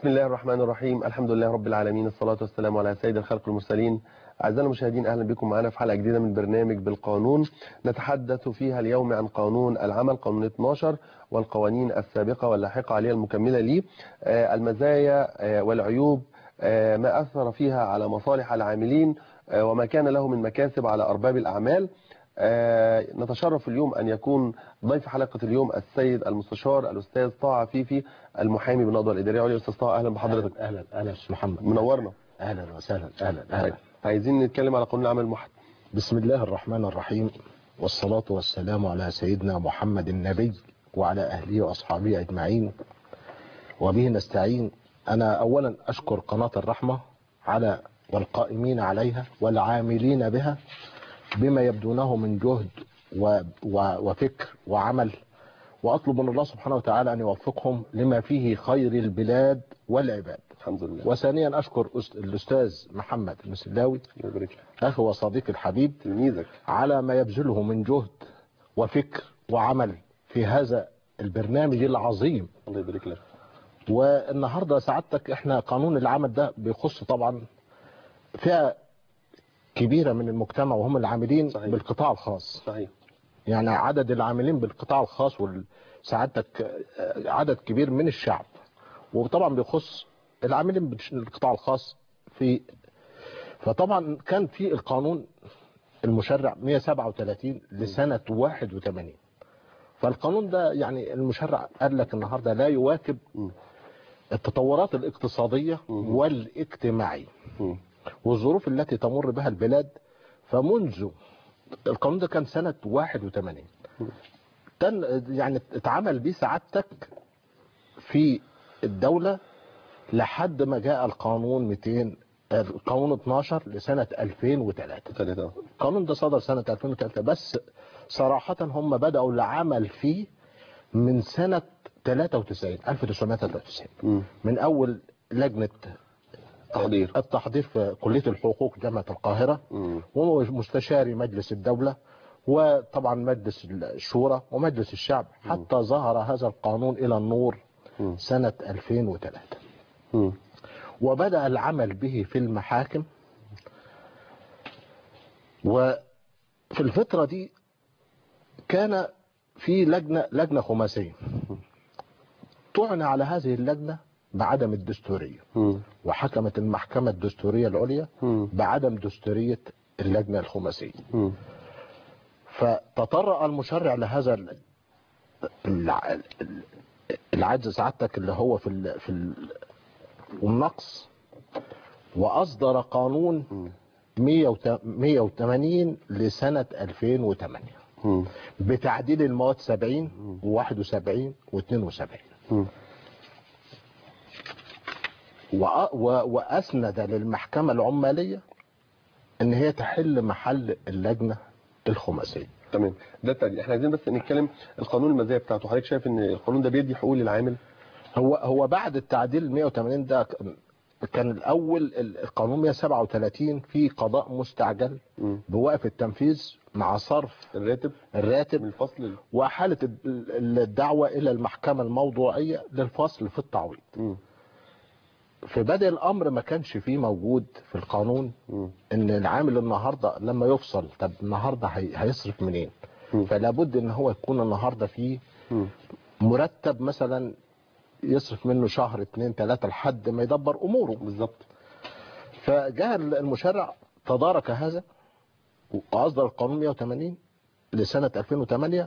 بسم الله الرحمن الرحيم الحمد لله رب العالمين الصلاة والسلام على سيد الخلق المرسلين أعزائنا المشاهدين أهلا بكم معنا في حلقة جديدة من برنامج بالقانون نتحدث فيها اليوم عن قانون العمل قانون 12 والقوانين السابقة واللاحقة عليها المكملة ليه آه، المزايا آه، والعيوب آه، ما أثر فيها على مصالح العاملين آه، وما كان له من مكاسب على أرباب الأعمال آه، نتشرف اليوم أن يكون ضيف حلقة اليوم السيد المستشار الأستاذ طه عفيفي المحامي بالنقضة الإدارية العليا أستاذ طه أهلا بحضرتك اهلا اهلا استاذ محمد منورنا اهلا وسهلا اهلا اهلا عايزين نتكلم على قانون العمل الموحد بسم الله الرحمن الرحيم والصلاة والسلام على سيدنا محمد النبي وعلى أهله وأصحابه أجمعين وبه نستعين أنا أولا أشكر قناة الرحمة على والقائمين عليها والعاملين بها بما يبدونه من جهد و و وفكر وعمل وأطلب من الله سبحانه وتعالى أن يوفقهم لما فيه خير البلاد والعباد الحمد لله وثانيا أشكر أست- الأستاذ محمد المسلاوي الله يبارك لك أخي وصديقي الحبيب تلميذك على ما يبذله من جهد وفكر وعمل في هذا البرنامج العظيم الله يبارك لك والنهارده سعادتك احنا قانون العمل ده بيخص طبعا فئه كبيره من المجتمع وهم العاملين صحيح. بالقطاع الخاص صحيح يعني عدد العاملين بالقطاع الخاص وسعادتك آه، عدد كبير من الشعب وطبعا بيخص العاملين بالقطاع الخاص في فطبعا كان في القانون المشرع 137 لسنة 81 فالقانون ده يعني المشرع قال لك النهارده لا يواكب مم. التطورات الاقتصادية مم. والاجتماعية مم. والظروف التي تمر بها البلاد فمنذ القانون ده كان سنة 81 تن يعني اتعمل بيه سعادتك في الدولة لحد ما جاء القانون 200 القانون 12 لسنة 2003 ثلاثة القانون ده صدر سنة 2003 بس صراحة هم بدأوا العمل فيه من سنة 93 1993 مم. من أول لجنة تحضير التحضير في كلية الحقوق جامعة القاهرة مم. ومستشاري مجلس الدولة وطبعا مجلس الشورى ومجلس الشعب حتى ظهر هذا القانون إلى النور مم. سنة 2003 مم. وبدأ العمل به في المحاكم وفي الفترة دي كان في لجنة لجنة خماسية طعن على هذه اللجنة بعدم الدستورية مم. وحكمت المحكمة الدستورية العليا مم. بعدم دستورية اللجنة الخماسية مم. فتطرق المشرع لهذا ال- الع- العجز سعادتك اللي هو في ال في ال والنقص واصدر قانون مم. 180 لسنة 2008 مم. بتعديل المواد 70 و71 و72 مم. وأ- و- واسند للمحكمة العمالية ان هي تحل محل اللجنة الخماسية تمام ده التعديل احنا عايزين بس نتكلم القانون المزايا بتاعته حضرتك شايف ان القانون ده بيدي حقوق للعامل هو هو بعد التعديل 180 ده كان- كان الاول ال- القانون 137 في قضاء مستعجل مم. بوقف التنفيذ مع صرف الراتب من الراتب الفصل ال- وحالة ال- ال- الدعوة إلى المحكمة الموضوعية للفصل في التعويض مم. في بدء الأمر ما كانش فيه موجود في القانون مم. إن العامل النهاردة لما يفصل طب النهاردة هي- هيصرف منين مم. فلا بد إن هو يكون النهاردة فيه مم. مرتب مثلا يصرف منه شهر اتنين تلاتة لحد ما يدبر أموره بالظبط فجاء المشرع تدارك هذا وأصدر القانون 180 لسنة 2008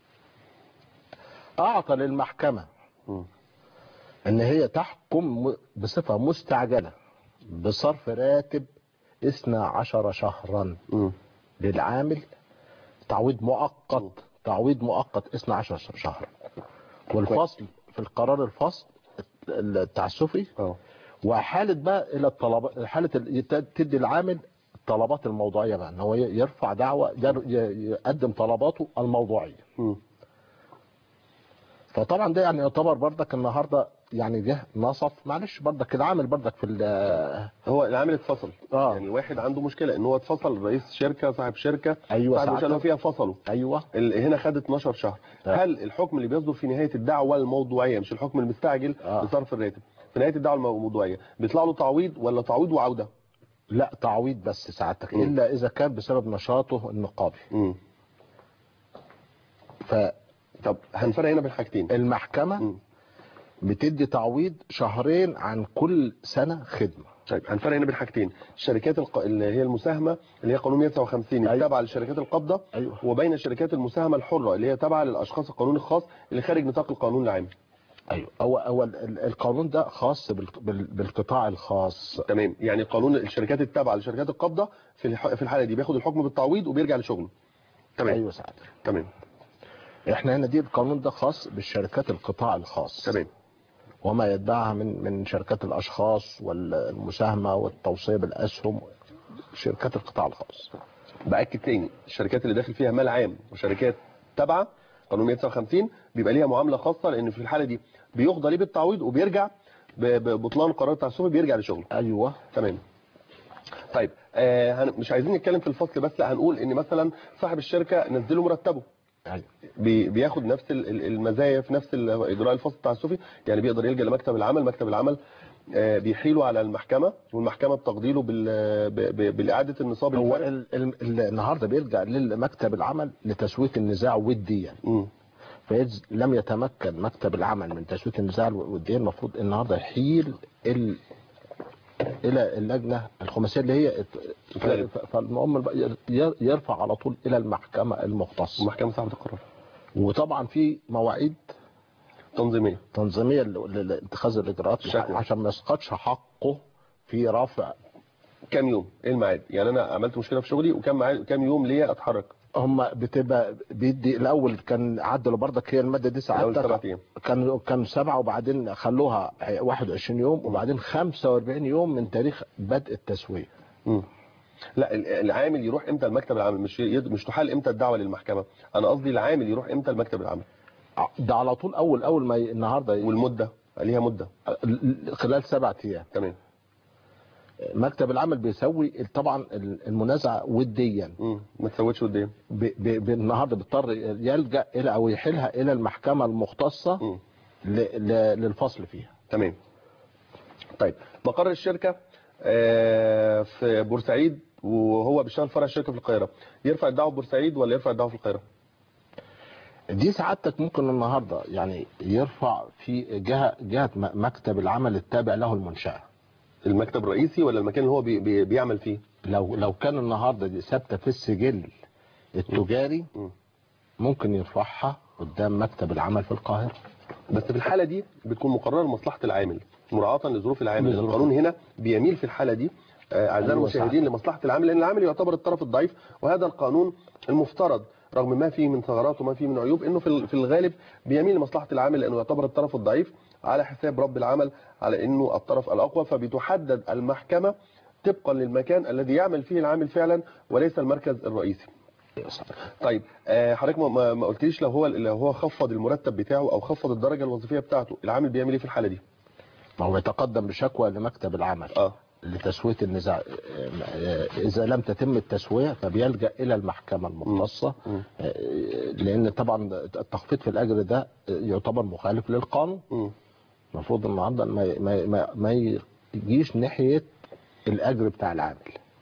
أعطى للمحكمة مم. ان هي تحكم بصفة مستعجلة بصرف راتب 12 شهرا مم. للعامل تعويض مؤقت تعويض مؤقت 12 شهرا والفصل في القرار الفصل التعسفي اه وحالة بقى الى الطلبات حالة ال- يت- تدي العامل الطلبات الموضوعية بقى ان هو ي- يرفع دعوة ير- ي- يقدم طلباته الموضوعية مم. فطبعا ده يعني يعتبر بردك النهارده يعني جه نصف معلش بردك العامل بردك في ال- هو العامل اتفصل آه. يعني واحد عنده مشكله ان هو اتفصل رئيس شركه صاحب شركه ايوه صاحب مشكله ساعتها فيها فصلوا ايوه ال- هنا خد 12 شهر آه. هل الحكم اللي بيصدر في نهايه الدعوه الموضوعيه مش الحكم المستعجل آه. بصرف الراتب في نهايه الدعوه الموضوعيه بيطلع له تعويض ولا تعويض وعوده لا تعويض بس سعادتك مم. الا اذا كان بسبب نشاطه النقابي امم طب هنفرق هنا بين حاجتين فالمحكمه مم. بتدي تعويض شهرين عن كل سنه خدمه طيب هنفرق هنا بين حاجتين الشركات الق... اللي هي المساهمه اللي هي قانون 157 أيوة. التابعه لشركات القبضه ايوه وبين الشركات المساهمه الحره اللي هي تابعه للاشخاص القانون الخاص اللي خارج نطاق القانون العام ايوه هو هو ال- ال- القانون ده خاص بال- بال- بالقطاع الخاص تمام يعني قانون الشركات التابعه لشركات القبضه في الح... في الحاله دي بياخد الحكم بالتعويض وبيرجع لشغله تمام ايوه سعادتك تمام احنا هنا دي القانون ده خاص بالشركات القطاع الخاص تمام وما يتبعها من من شركات الاشخاص والمساهمه والتوصيه بالاسهم شركات القطاع الخاص باكد تاني الشركات اللي داخل فيها مال عام وشركات تابعه قانون 159 بيبقى ليها معامله خاصه لان في الحاله دي بيقضى ليه بالتعويض وبيرجع ب- ببطلان قرار التعسفي بيرجع لشغله ايوه تمام طيب آه هن- مش عايزين نتكلم في الفصل بس لا هنقول ان مثلا صاحب الشركه نزله مرتبه ايوه بي- بياخد نفس ال- ال- المزايا في نفس ال- اجراء الفصل التعسفي يعني بيقدر يلجا لمكتب العمل مكتب العمل آه، بيحيله على المحكمه والمحكمه بتقديره بال- ب- ب- بالاعاده النصاب هو الفارق. ال ال ال النهارده بيرجع لمكتب العمل لتسويه النزاع وديا مم. فإذ لم يتمكن مكتب العمل من تسويه النزاع وديا المفروض النهارده يحيل ال الى اللجنه الخماسيه اللي هي ف- الغالب. ف- فالمؤمن بقى ير- يرفع على طول الى المحكمه المختصه المحكمه صاحبه القرار وطبعا في مواعيد تنظيميه تنظيميه ل- ل- لاتخاذ الاجراءات شكوى. عشان ما يسقطش حقه في رفع كام يوم ايه الميعاد يعني انا عملت مشكله في شغلي وكام معاد كام يوم ليا اتحرك هم بتبقى بيدي الاول كان عدلوا برضك هي الماده دي اول سبع ساعات ايام كان كان سبعه وبعدين خلوها 21 يوم وبعدين 45 يوم من تاريخ بدء التسويه مم. لا ال- العامل يروح امتى المكتب العمل مش يد- مش تحال امتى الدعوه للمحكمه انا قصدي العامل يروح امتى المكتب العمل ده على طول اول اول ما ي- النهارده ي- والمده ليها مده خلال سبعة ايام تمام مكتب العمل بيسوي طبعا المنازعه وديا مم. ما تسوتش قدام ب- ب- ب- النهارده بيضطر يلجا الى او يحيلها الى المحكمه المختصه مم. ل- ل- للفصل فيها تمام طيب مقر الشركه آه، في بورسعيد وهو بيشتغل فرع الشركه في القاهره يرفع الدعوه في بورسعيد ولا يرفع الدعوه في القاهره دي سعادتك ممكن النهارده يعني يرفع في جهه جهه م- مكتب العمل التابع له المنشاه المكتب الرئيسي ولا المكان اللي هو بي بي بيعمل فيه لو لو كان النهارده دي ثابته في السجل التجاري مم. ممكن يرفعها قدام مكتب العمل في القاهره بس في الحاله دي بتكون مقرره لمصلحه العامل مراعاه لظروف العامل لظروف. القانون هنا بيميل في الحاله دي آه، اعزائي أيوة المشاهدين لمصلحه العامل لان العامل يعتبر الطرف الضعيف وهذا القانون المفترض رغم ما فيه من ثغرات وما فيه من عيوب انه في ال- في الغالب بيميل لمصلحه العامل لانه يعتبر الطرف الضعيف على حساب رب العمل على انه الطرف الاقوى فبتحدد المحكمه طبقا للمكان الذي يعمل فيه العامل فعلا وليس المركز الرئيسي طيب آه، حضرتك ما- ما ما قلتليش لو هو لو هو خفض المرتب بتاعه او خفض الدرجه الوظيفيه بتاعته العامل بيعمل ايه في الحاله دي ما هو يتقدم بشكوى لمكتب العمل اه لتسويه النزاع اذا لم تتم التسويه فبيلجا الى المحكمه المختصه مم. لان طبعا التخفيض في الاجر ده يعتبر مخالف للقانون مم. المفروض النهارده ما ما ما, ما يجيش ناحيه الاجر بتاع العامل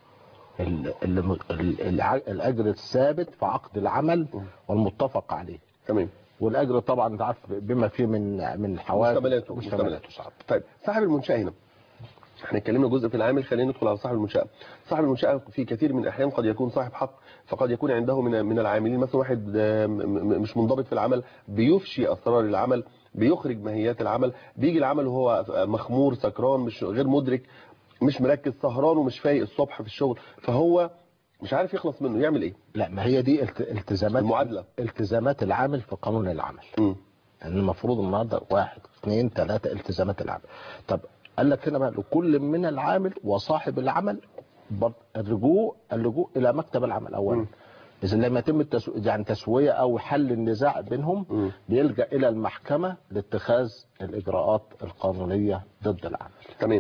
ال- ال- ال- الع- الاجر الثابت في عقد العمل والمتفق عليه تمام والاجر طبعا انت عارف بما فيه من من حوافز مستملاته مستملاته صعب طيب صاحب المنشاه هنا احنا اتكلمنا جزء في العامل خلينا ندخل على صاحب المنشاه صاحب المنشاه في كثير من الاحيان قد يكون صاحب حق فقد يكون عنده من من العاملين مثلا واحد آه، م- م- مش منضبط في العمل بيفشي اسرار العمل بيخرج ماهيات العمل بيجي العمل وهو مخمور سكران مش غير مدرك مش مركز سهران ومش فايق الصبح في الشغل فهو مش عارف يخلص منه يعمل ايه لا ما هي دي الت- التزامات المعادلة. التزامات العامل في قانون العمل مم. يعني المفروض النهارده واحد اثنين ثلاثه التزامات العمل طب قال لك هنا بقى لكل من العامل وصاحب العمل بر- الرجوع اللجوء الى مكتب العمل اولا مم. اذا لم يتم التسو... يعني تسويه او حل النزاع بينهم مم. بيلجا الى المحكمه لاتخاذ الاجراءات القانونيه ضد العامل تمام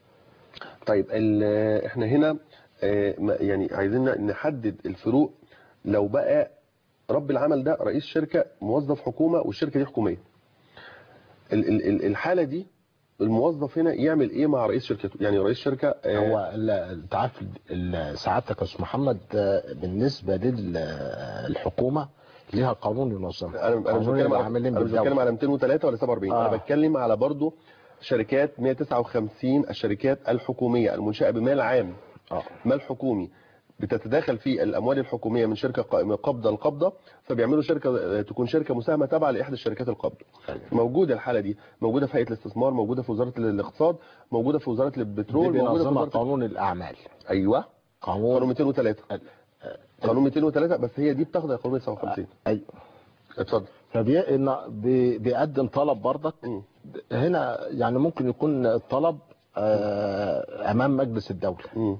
طيب ال- احنا هنا آه، ما- يعني عايزين نحدد الفروق لو بقى رب العمل ده رئيس شركة موظف حكومة والشركة دي حكومية ال- ال- ال- الحالة دي الموظف هنا يعمل ايه مع رئيس شركته يعني رئيس شركه آه، هو ال- انت عارف ال- سعادتك يا استاذ محمد آه، بالنسبه للحكومه ليها قانون ينظمها انا انا مش قانون بتكلم على العاملين انا مش بالدولة. بتكلم على 203 ولا 47 آه. انا بتكلم على برضو شركات 159 الشركات الحكوميه المنشاه بمال عام اه مال حكومي بتتداخل في الاموال الحكوميه من شركه ق- من قبضه لقبضه فبيعملوا شركه تكون شركه مساهمه تابعه لاحدى الشركات القبض أيوة. موجوده الحاله دي موجوده في هيئه الاستثمار موجوده في وزاره الاقتصاد موجوده في وزاره دي البترول موجوده في بينظمها وزاره قانون الاعمال ايوه قانون قانون 203 قانون 203 بس هي دي بتاخد قانون 59 ايوه اتفضل فبي إن بي- بيقدم طلب برضك مم. هنا يعني ممكن يكون الطلب آه، امام مجلس الدوله مم.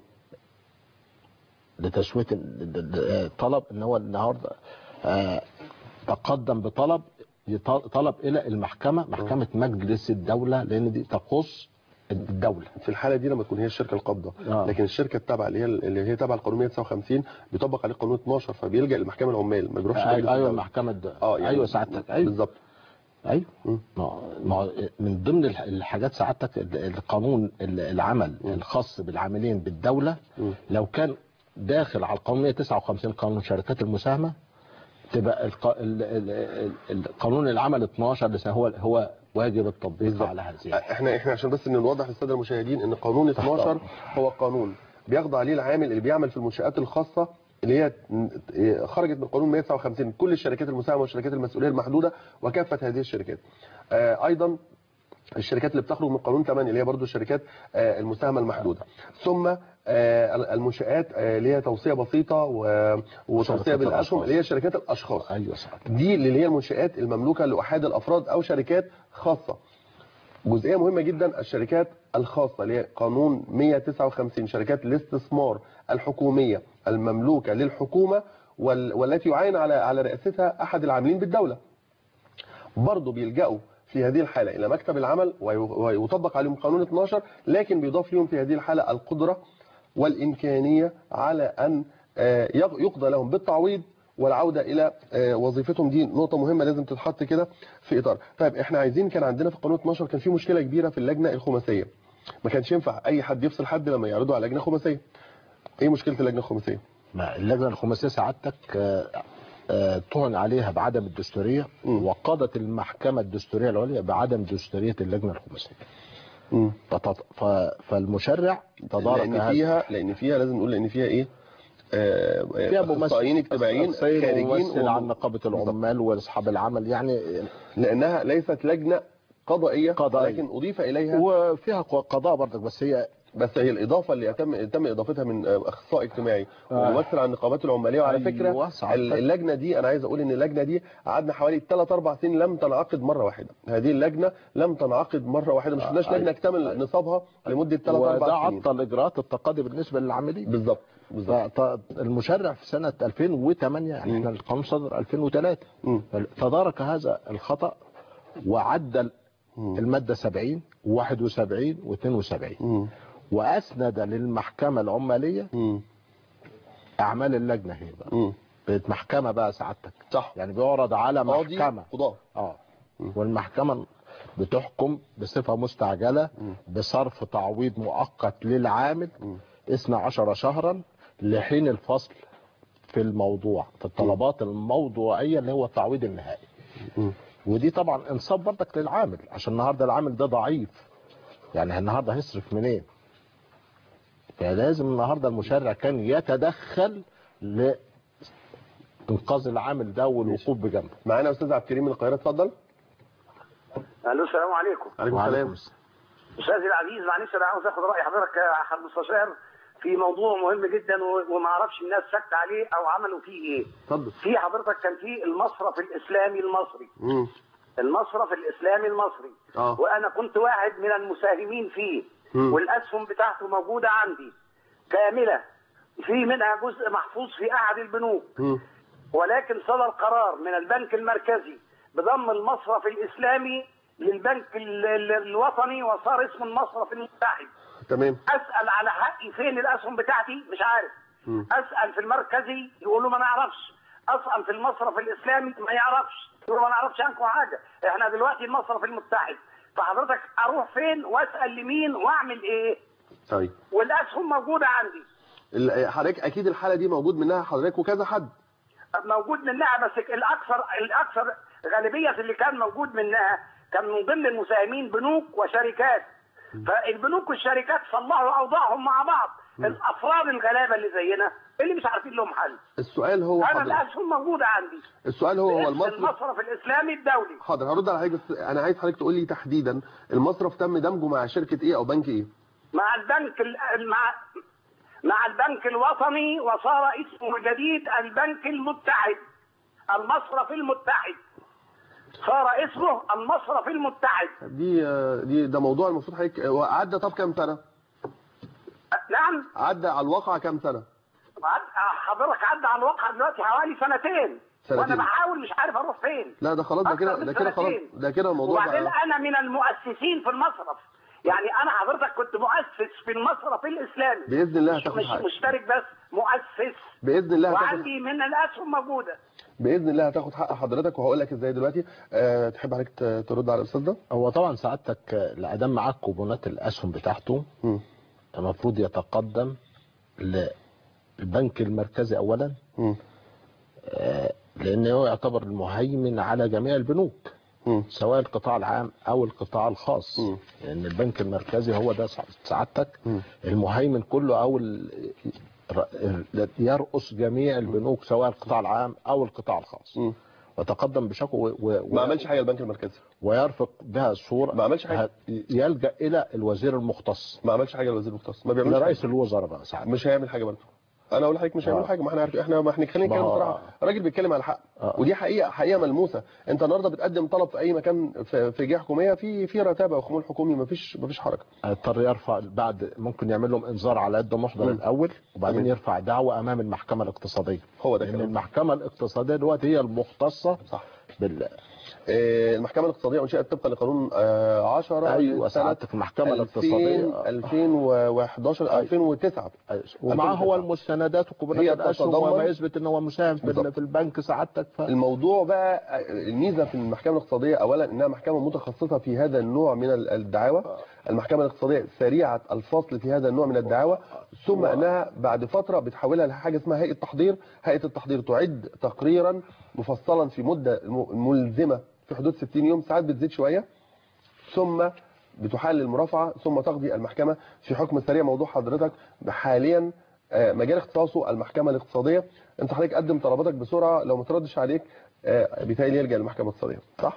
لتسويه ال- ال- ال- الطلب ان هو النهارده آه، تقدم بطلب يط- طلب الى المحكمه محكمه مجلس الدوله لان دي تخص الدوله في الحاله دي لما تكون هي الشركه القابضه آه. لكن الشركه التابعه اللي هي اللي هي تابعه لقانون 159 بيطبق عليه قانون 12 فبيلجا لمحكمه العمال ما بيروحش مجلس ايوه الدولة. المحكمه الد... اه يعني ايوه سعادتك ايوه بالظبط ايوه مم. ما ما من ضمن الح- الحاجات سعادتك ال- القانون ال- العمل الخاص بالعاملين بالدوله مم. لو كان داخل على القانون 159 قانون شركات المساهمه تبقى الق... ال... ال... ال... ال- قانون العمل 12 لسه هو هو واجب التطبيق على هذه احنا احنا عشان بس نوضح للساده المشاهدين ان قانون 12 هو قانون بيخضع عليه العامل اللي بيعمل في المنشات الخاصه اللي هي خرجت من قانون 159 كل الشركات المساهمه والشركات المسؤوليه المحدوده وكافه هذه الشركات آه، ايضا الشركات اللي بتخرج من قانون 8 اللي هي برضو الشركات آه، المساهمه المحدوده ثم آه، المنشآت آه، اللي هي توصيه بسيطه و- وتوصيه شركات بالاسهم الأشخاص. اللي هي شركات الاشخاص ايوه سعادتك دي اللي هي المنشآت المملوكة لأحد الأفراد أو شركات خاصة جزئية مهمة جدا الشركات الخاصة اللي هي قانون 159 شركات الاستثمار الحكومية المملوكة للحكومة وال- والتي يعين على على رئاستها أحد العاملين بالدولة برضه بيلجأوا في هذه الحالة إلى مكتب العمل وي- ويطبق عليهم قانون 12 لكن بيضاف لهم في هذه الحالة القدرة والإمكانية على أن آه، يق- يقضى لهم بالتعويض والعودة إلى آه، وظيفتهم دي نقطة مهمة لازم تتحط كده في إطار طيب إحنا عايزين كان عندنا في قانون 12 كان في مشكلة كبيرة في اللجنة الخماسية ما كانش ينفع أي حد يفصل حد لما يعرضوا على لجنة خماسية إيه مشكلة اللجنة الخماسية؟ ما اللجنه الخماسيه سعادتك آه، آه، طعن عليها بعدم الدستوريه مم. وقضت المحكمه الدستوريه العليا بعدم دستوريه اللجنه الخماسيه مم. فتط- ف- فالمشرع تدارك لأن هذا. فيها لأن فيها لازم نقول لأن فيها إيه؟ آه، فيها ممثل أخصائيين اجتماعيين أخصائيين خارجين وممثل عن وم- نقابه العمال واصحاب العمل يعني لأنها ليست لجنة قضائية قضائية. لكن أضيف إليها وفيها قضاء برضك بس هي بس هي الإضافة اللي يتم تم إضافتها من آه، أخصائي اجتماعي آه. وممثل عن النقابات العمالية وعلى أيوة، فكرة سعادتك. ال- اللجنة دي أنا عايز أقول إن اللجنة دي قعدنا حوالي 3 4 سنين لم تنعقد مرة واحدة هذه اللجنة لم تنعقد مرة واحدة مش شفناش أيوة. لجنة اكتمل نصابها لمدة 3 وده 4 سنين عطل اجراءات التقاضي بالنسبه للعاملين بالظبط بالظبط فالمشرع في سنه 2008 يعني احنا القانون صدر 2003 مم. تدارك هذا الخطا وعدل مم. الماده 70 و71 و72 مم. واسند للمحكمه العماليه مم. اعمال اللجنه هي بقى مم. بقت محكمه بقى سعادتك صح يعني بيعرض على قاضي محكمه قضاء اه والمحكمه بتحكم بصفه مستعجله بصرف تعويض مؤقت للعامل 12 شهرا لحين الفصل في الموضوع في الطلبات الموضوعيه اللي هو التعويض النهائي مم. ودي طبعا انصاف برضك للعامل عشان النهارده العامل ده ضعيف يعني النهارده هيصرف منين فلازم النهارده المشرع كان يتدخل لانقاذ العامل ده والوقوف بجنبه معانا أستاذ عبد الكريم من القاهرة اتفضل الو السلام عليكم عليكم وعليكم السلام استاذي العزيز معلش انا عاوز اخد راي حضرتك يا حضرتك المستشار في موضوع مهم جدا و- وما اعرفش الناس سكت عليه او عملوا فيه ايه اتفضل في حضرتك كان في المصرف الاسلامي المصري مم. المصرف الاسلامي المصري اه وانا كنت واحد من المساهمين فيه مم. والاسهم بتاعته موجوده عندي كامله في منها جزء محفوظ في احد البنوك مم. ولكن صدر قرار من البنك المركزي بضم المصرف الاسلامي للبنك ال- ال- الوطني وصار اسمه المصرف المتحد تمام اسال على حقي فين الاسهم بتاعتي مش عارف مم. اسال في المركزي يقولوا ما نعرفش اسال في المصرف الاسلامي ما يعرفش يقولوا ما نعرفش عنكم حاجه احنا دلوقتي المصرف المتحد فحضرتك اروح فين واسال لمين واعمل ايه طيب والاسهم موجوده عندي ال- حضرتك اكيد الحاله دي موجود منها حضرتك وكذا حد موجود منها بس الاكثر الاكثر غالبيه اللي كان موجود منها كان من ضمن المساهمين بنوك وشركات فالبنوك والشركات صلحوا اوضاعهم مع بعض الافراد الغلابه اللي زينا اللي مش عارفين لهم حل السؤال هو انا حضرتك الاسهم موجوده عندي السؤال هو هو باسم المصرف المصرف الاسلامي الدولي حاضر هرد على حضرتك بس انا عايز حضرتك تقول لي تحديدا المصرف تم دمجه مع شركه ايه او بنك ايه مع البنك ال- مع مع البنك الوطني وصار اسمه الجديد البنك المتحد المصرف المتحد صار اسمه المصرف المتحد دي دي ده موضوع المفروض حضرتك عدى طب كام سنه نعم عدى على الواقع كام سنه عد- حضرتك عدى على الواقع دلوقتي حوالي سنتين سنتين. وانا بحاول مش عارف اروح فين لا ده خلاص ده كده أكتر ده من كده خلاص سنتين. ده كده الموضوع وبعدين بقى انا من المؤسسين في المصرف يعني انا حضرتك كنت مؤسس في المصرف الاسلامي باذن الله مش, هتاخد مش حقك مشترك بس مؤسس باذن الله هتاخد وعندي من الاسهم موجوده باذن الله هتاخد حق حضرتك وهقول لك ازاي دلوقتي أه تحب حضرتك ت- ترد على الاستاذ ده هو طبعا سعادتك لادام معاك كوبونات الاسهم بتاعته مم. المفروض يتقدم للبنك المركزي اولا مم. آه، لانه يعتبر المهيمن على جميع البنوك مم. سواء القطاع العام او القطاع الخاص مم. لان البنك المركزي هو ده سع- سعادتك مم. المهيمن كله او ال- ر- يرأس جميع البنوك سواء القطاع العام او القطاع الخاص مم. وتقدم بشكوى و- و- ما عملش حاجه البنك المركزي ويرفق بها الصورة ما عملش حاجة. ه- يلجأ الى الوزير المختص ما عملش حاجه الوزير المختص ما بيعملش حاجة. لرئيس الوزراء بقى ساعات مش هيعمل حاجه برضه انا اقول لحضرتك مش هيعمل آه. حاجه ما احنا عارفين احنا ما احنا خلينا ما نتكلم هو- بصراحه راجل بيتكلم على حق آه. ودي حقيقه حقيقه ملموسه انت النهارده بتقدم طلب في اي مكان في في جهه حكوميه في في رتابه وخمول حكومي ما فيش ما فيش حركه اضطر يرفع بعد ممكن يعمل لهم انذار على يد محضر مم. الاول وبعدين تمام. يرفع دعوه امام المحكمه الاقتصاديه هو ده لان كلام المحكمه الاقتصاديه دلوقتي هي المختصه صح بال آه، المحكمه الاقتصاديه انشئت طبقا لقانون آه، 10 ايوه سنه سعادتك المحكمه 2000 الاقتصاديه 2011 2009 ومعاه هو المستندات وكوبونات هي الاسهم تتضمن- وما يثبت ان هو مساهم في, بالظبط. ال- في البنك سعادتك ف... الموضوع بقى الميزه في المحكمه الاقتصاديه اولا انها محكمه متخصصه في هذا النوع من ال- الدعاوى المحكمه الاقتصاديه سريعه الفصل في هذا النوع من الدعاوى ثم انها بعد فتره بتحولها لحاجه اسمها هيئه تحضير هيئه التحضير تعد تقريرا مفصلا في مده م- ملزمه في حدود 60 يوم ساعات بتزيد شويه ثم بتحال المرافعه ثم تقضي المحكمه في حكم سريع موضوع حضرتك حاليا آه، مجال اختصاصه المحكمه الاقتصاديه انت حضرتك قدم طلباتك بسرعه لو ما تردش عليك آه، بالتالي يلجا للمحكمه الاقتصاديه صح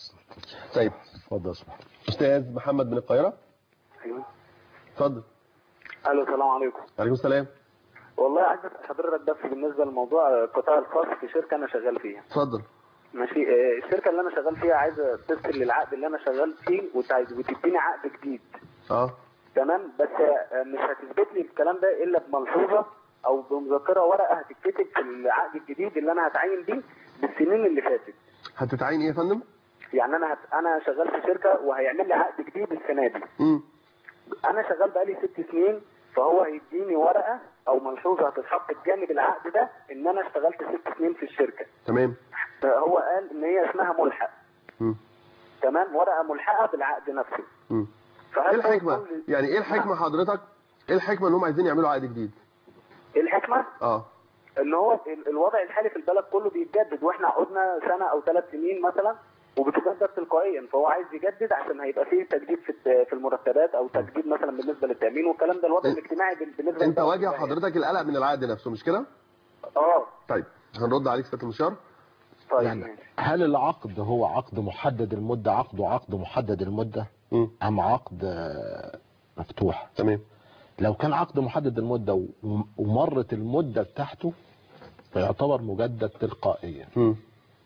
طيب اتفضل يا سمح استاذ محمد من القاهره ايوه اتفضل الو السلام عليكم عليكم السلام والله عايز أسأل حضرتك بس بالنسبه لموضوع القطاع الخاص في شركه انا شغال فيها اتفضل ماشي آه، الشركه اللي انا شغال فيها عايزه تفصل للعقد اللي انا شغال فيه وتعايز وتديني عقد جديد اه تمام بس آه، مش هتثبت لي الكلام ده الا بملحوظه او بمذكره ورقه هتتكتب في العقد الجديد اللي انا هتعين بيه بالسنين اللي فاتت هتتعين ايه يا فندم يعني انا هت... انا شغال في شركه وهيعمل لي عقد جديد السنه دي امم انا شغال بقالي ست سنين فهو هيديني ورقه او ملحوظه هتتحط بجانب العقد ده ان انا اشتغلت ست سنين في الشركه تمام فهو قال ان هي اسمها ملحق امم تمام ورقه ملحقه بالعقد نفسه امم فهل ايه ده الحكمه يكون لي- يعني ايه الحكمه حضرتك ايه الحكمه ان هم عايزين يعملوا عقد جديد إيه الحكمه اه ان هو ال- الوضع الحالي في البلد كله بيتجدد واحنا عدنا سنه او ثلاث سنين مثلا وبتجدد تلقائيا فهو عايز يجدد عشان هيبقى فيه تجديد في الت- في المرتبات او تجديد مثلا بالنسبه للتامين والكلام ده الوضع انت- الاجتماعي بال- بالنسبه انت للبلد واجه كلها يعني. حضرتك القلق من العقد نفسه مش كده اه طيب هنرد عليك سياده المستشار طيب يعني ماشي. هل العقد هو عقد محدد المده عقده عقد محدد المده امم ام عقد آه، مفتوح تمام لو كان عقد محدد المده و- ومرت المده بتاعته فيعتبر مجدد تلقائيا امم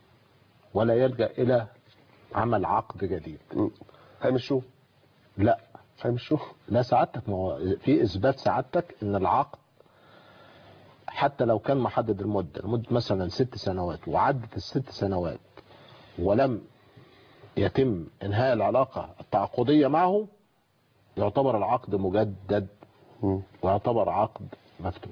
ولا يلجا الى عمل عقد جديد امم هيمشوه لا هيمشوه لا سعادتك ما هو في اثبات سعادتك ان العقد حتى لو كان محدد المده لمده مثلا ست سنوات وعدت الست سنوات ولم يتم انهاء العلاقه التعاقديه معه يعتبر العقد مجدد مم. ويعتبر عقد مفتوح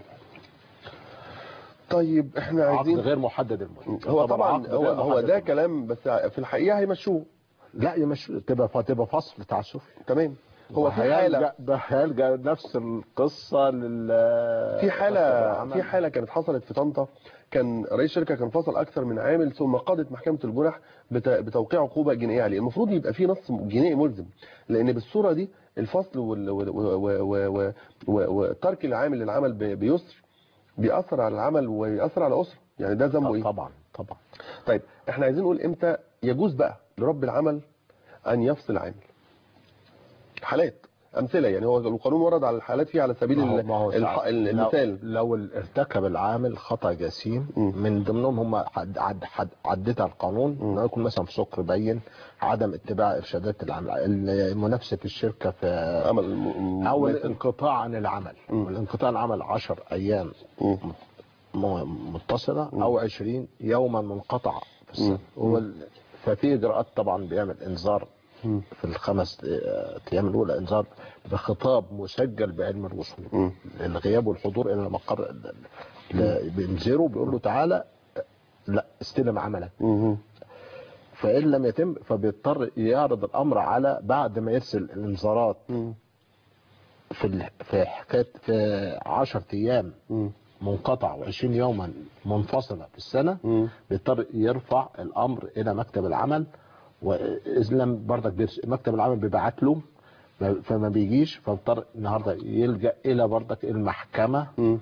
طيب احنا عقد عايزين غير محدد المده هو يعتبر طبعا عقد هو غير هو محدد ده المدة. كلام بس في الحقيقه هيمشوه لا يا مش تبقى تبقى فصل تعسفي تمام هو في حاله ده هيلجا نفس القصه لل في حاله العمل. في حاله كانت حصلت في طنطا كان رئيس شركه كان فصل اكثر من عامل ثم قضت محكمه الجنح بت- بتوقيع عقوبه جنائيه عليه المفروض يبقى في نص جنائي ملزم لان بالصوره دي الفصل وال- و- و- و- و- و- وترك العامل للعمل ب- بيسر بيأثر على العمل ويأثر على أسرة يعني ده ذنبه آه، ايه طبعا طبعا طيب احنا عايزين نقول امتى يجوز بقى لرب العمل ان يفصل عامل حالات امثله يعني هو القانون ورد على الحالات فيه على سبيل ما هو- ال- ما هو الح- ساعات- المثال لو, لو ارتكب العامل خطا جسيم مم. من ضمنهم هم عد عد عد عدتها القانون انه يكون مثلا في سكر بين عدم اتباع ارشادات العمل المنافسه الشركه في عمل م- او م- الانقطاع عن العمل مم. والانقطاع عن العمل 10 ايام مم. م- متصله او 20 يوما منقطع في السنه مم. هو ال- ففي اجراءات طبعا بيعمل انذار مم. في الخمس آه، ايام الاولى انذار بخطاب مسجل بعلم الوصول مم. الغياب والحضور الى المقر ال- ال- بينذره بيقول له تعالى لا استلم عملك مم. فان لم يتم فبيضطر يعرض الامر على بعد ما يرسل الانذارات مم. في ال- في حكايه في 10 ايام مم. منقطع و20 يوما منفصله في السنه مم. بيضطر يرفع الامر الى مكتب العمل واذا لم برضك بيرس- مكتب العمل بيبعت له ما- فما بيجيش فبيضطر النهارده يلجا الى برضك المحكمه مم.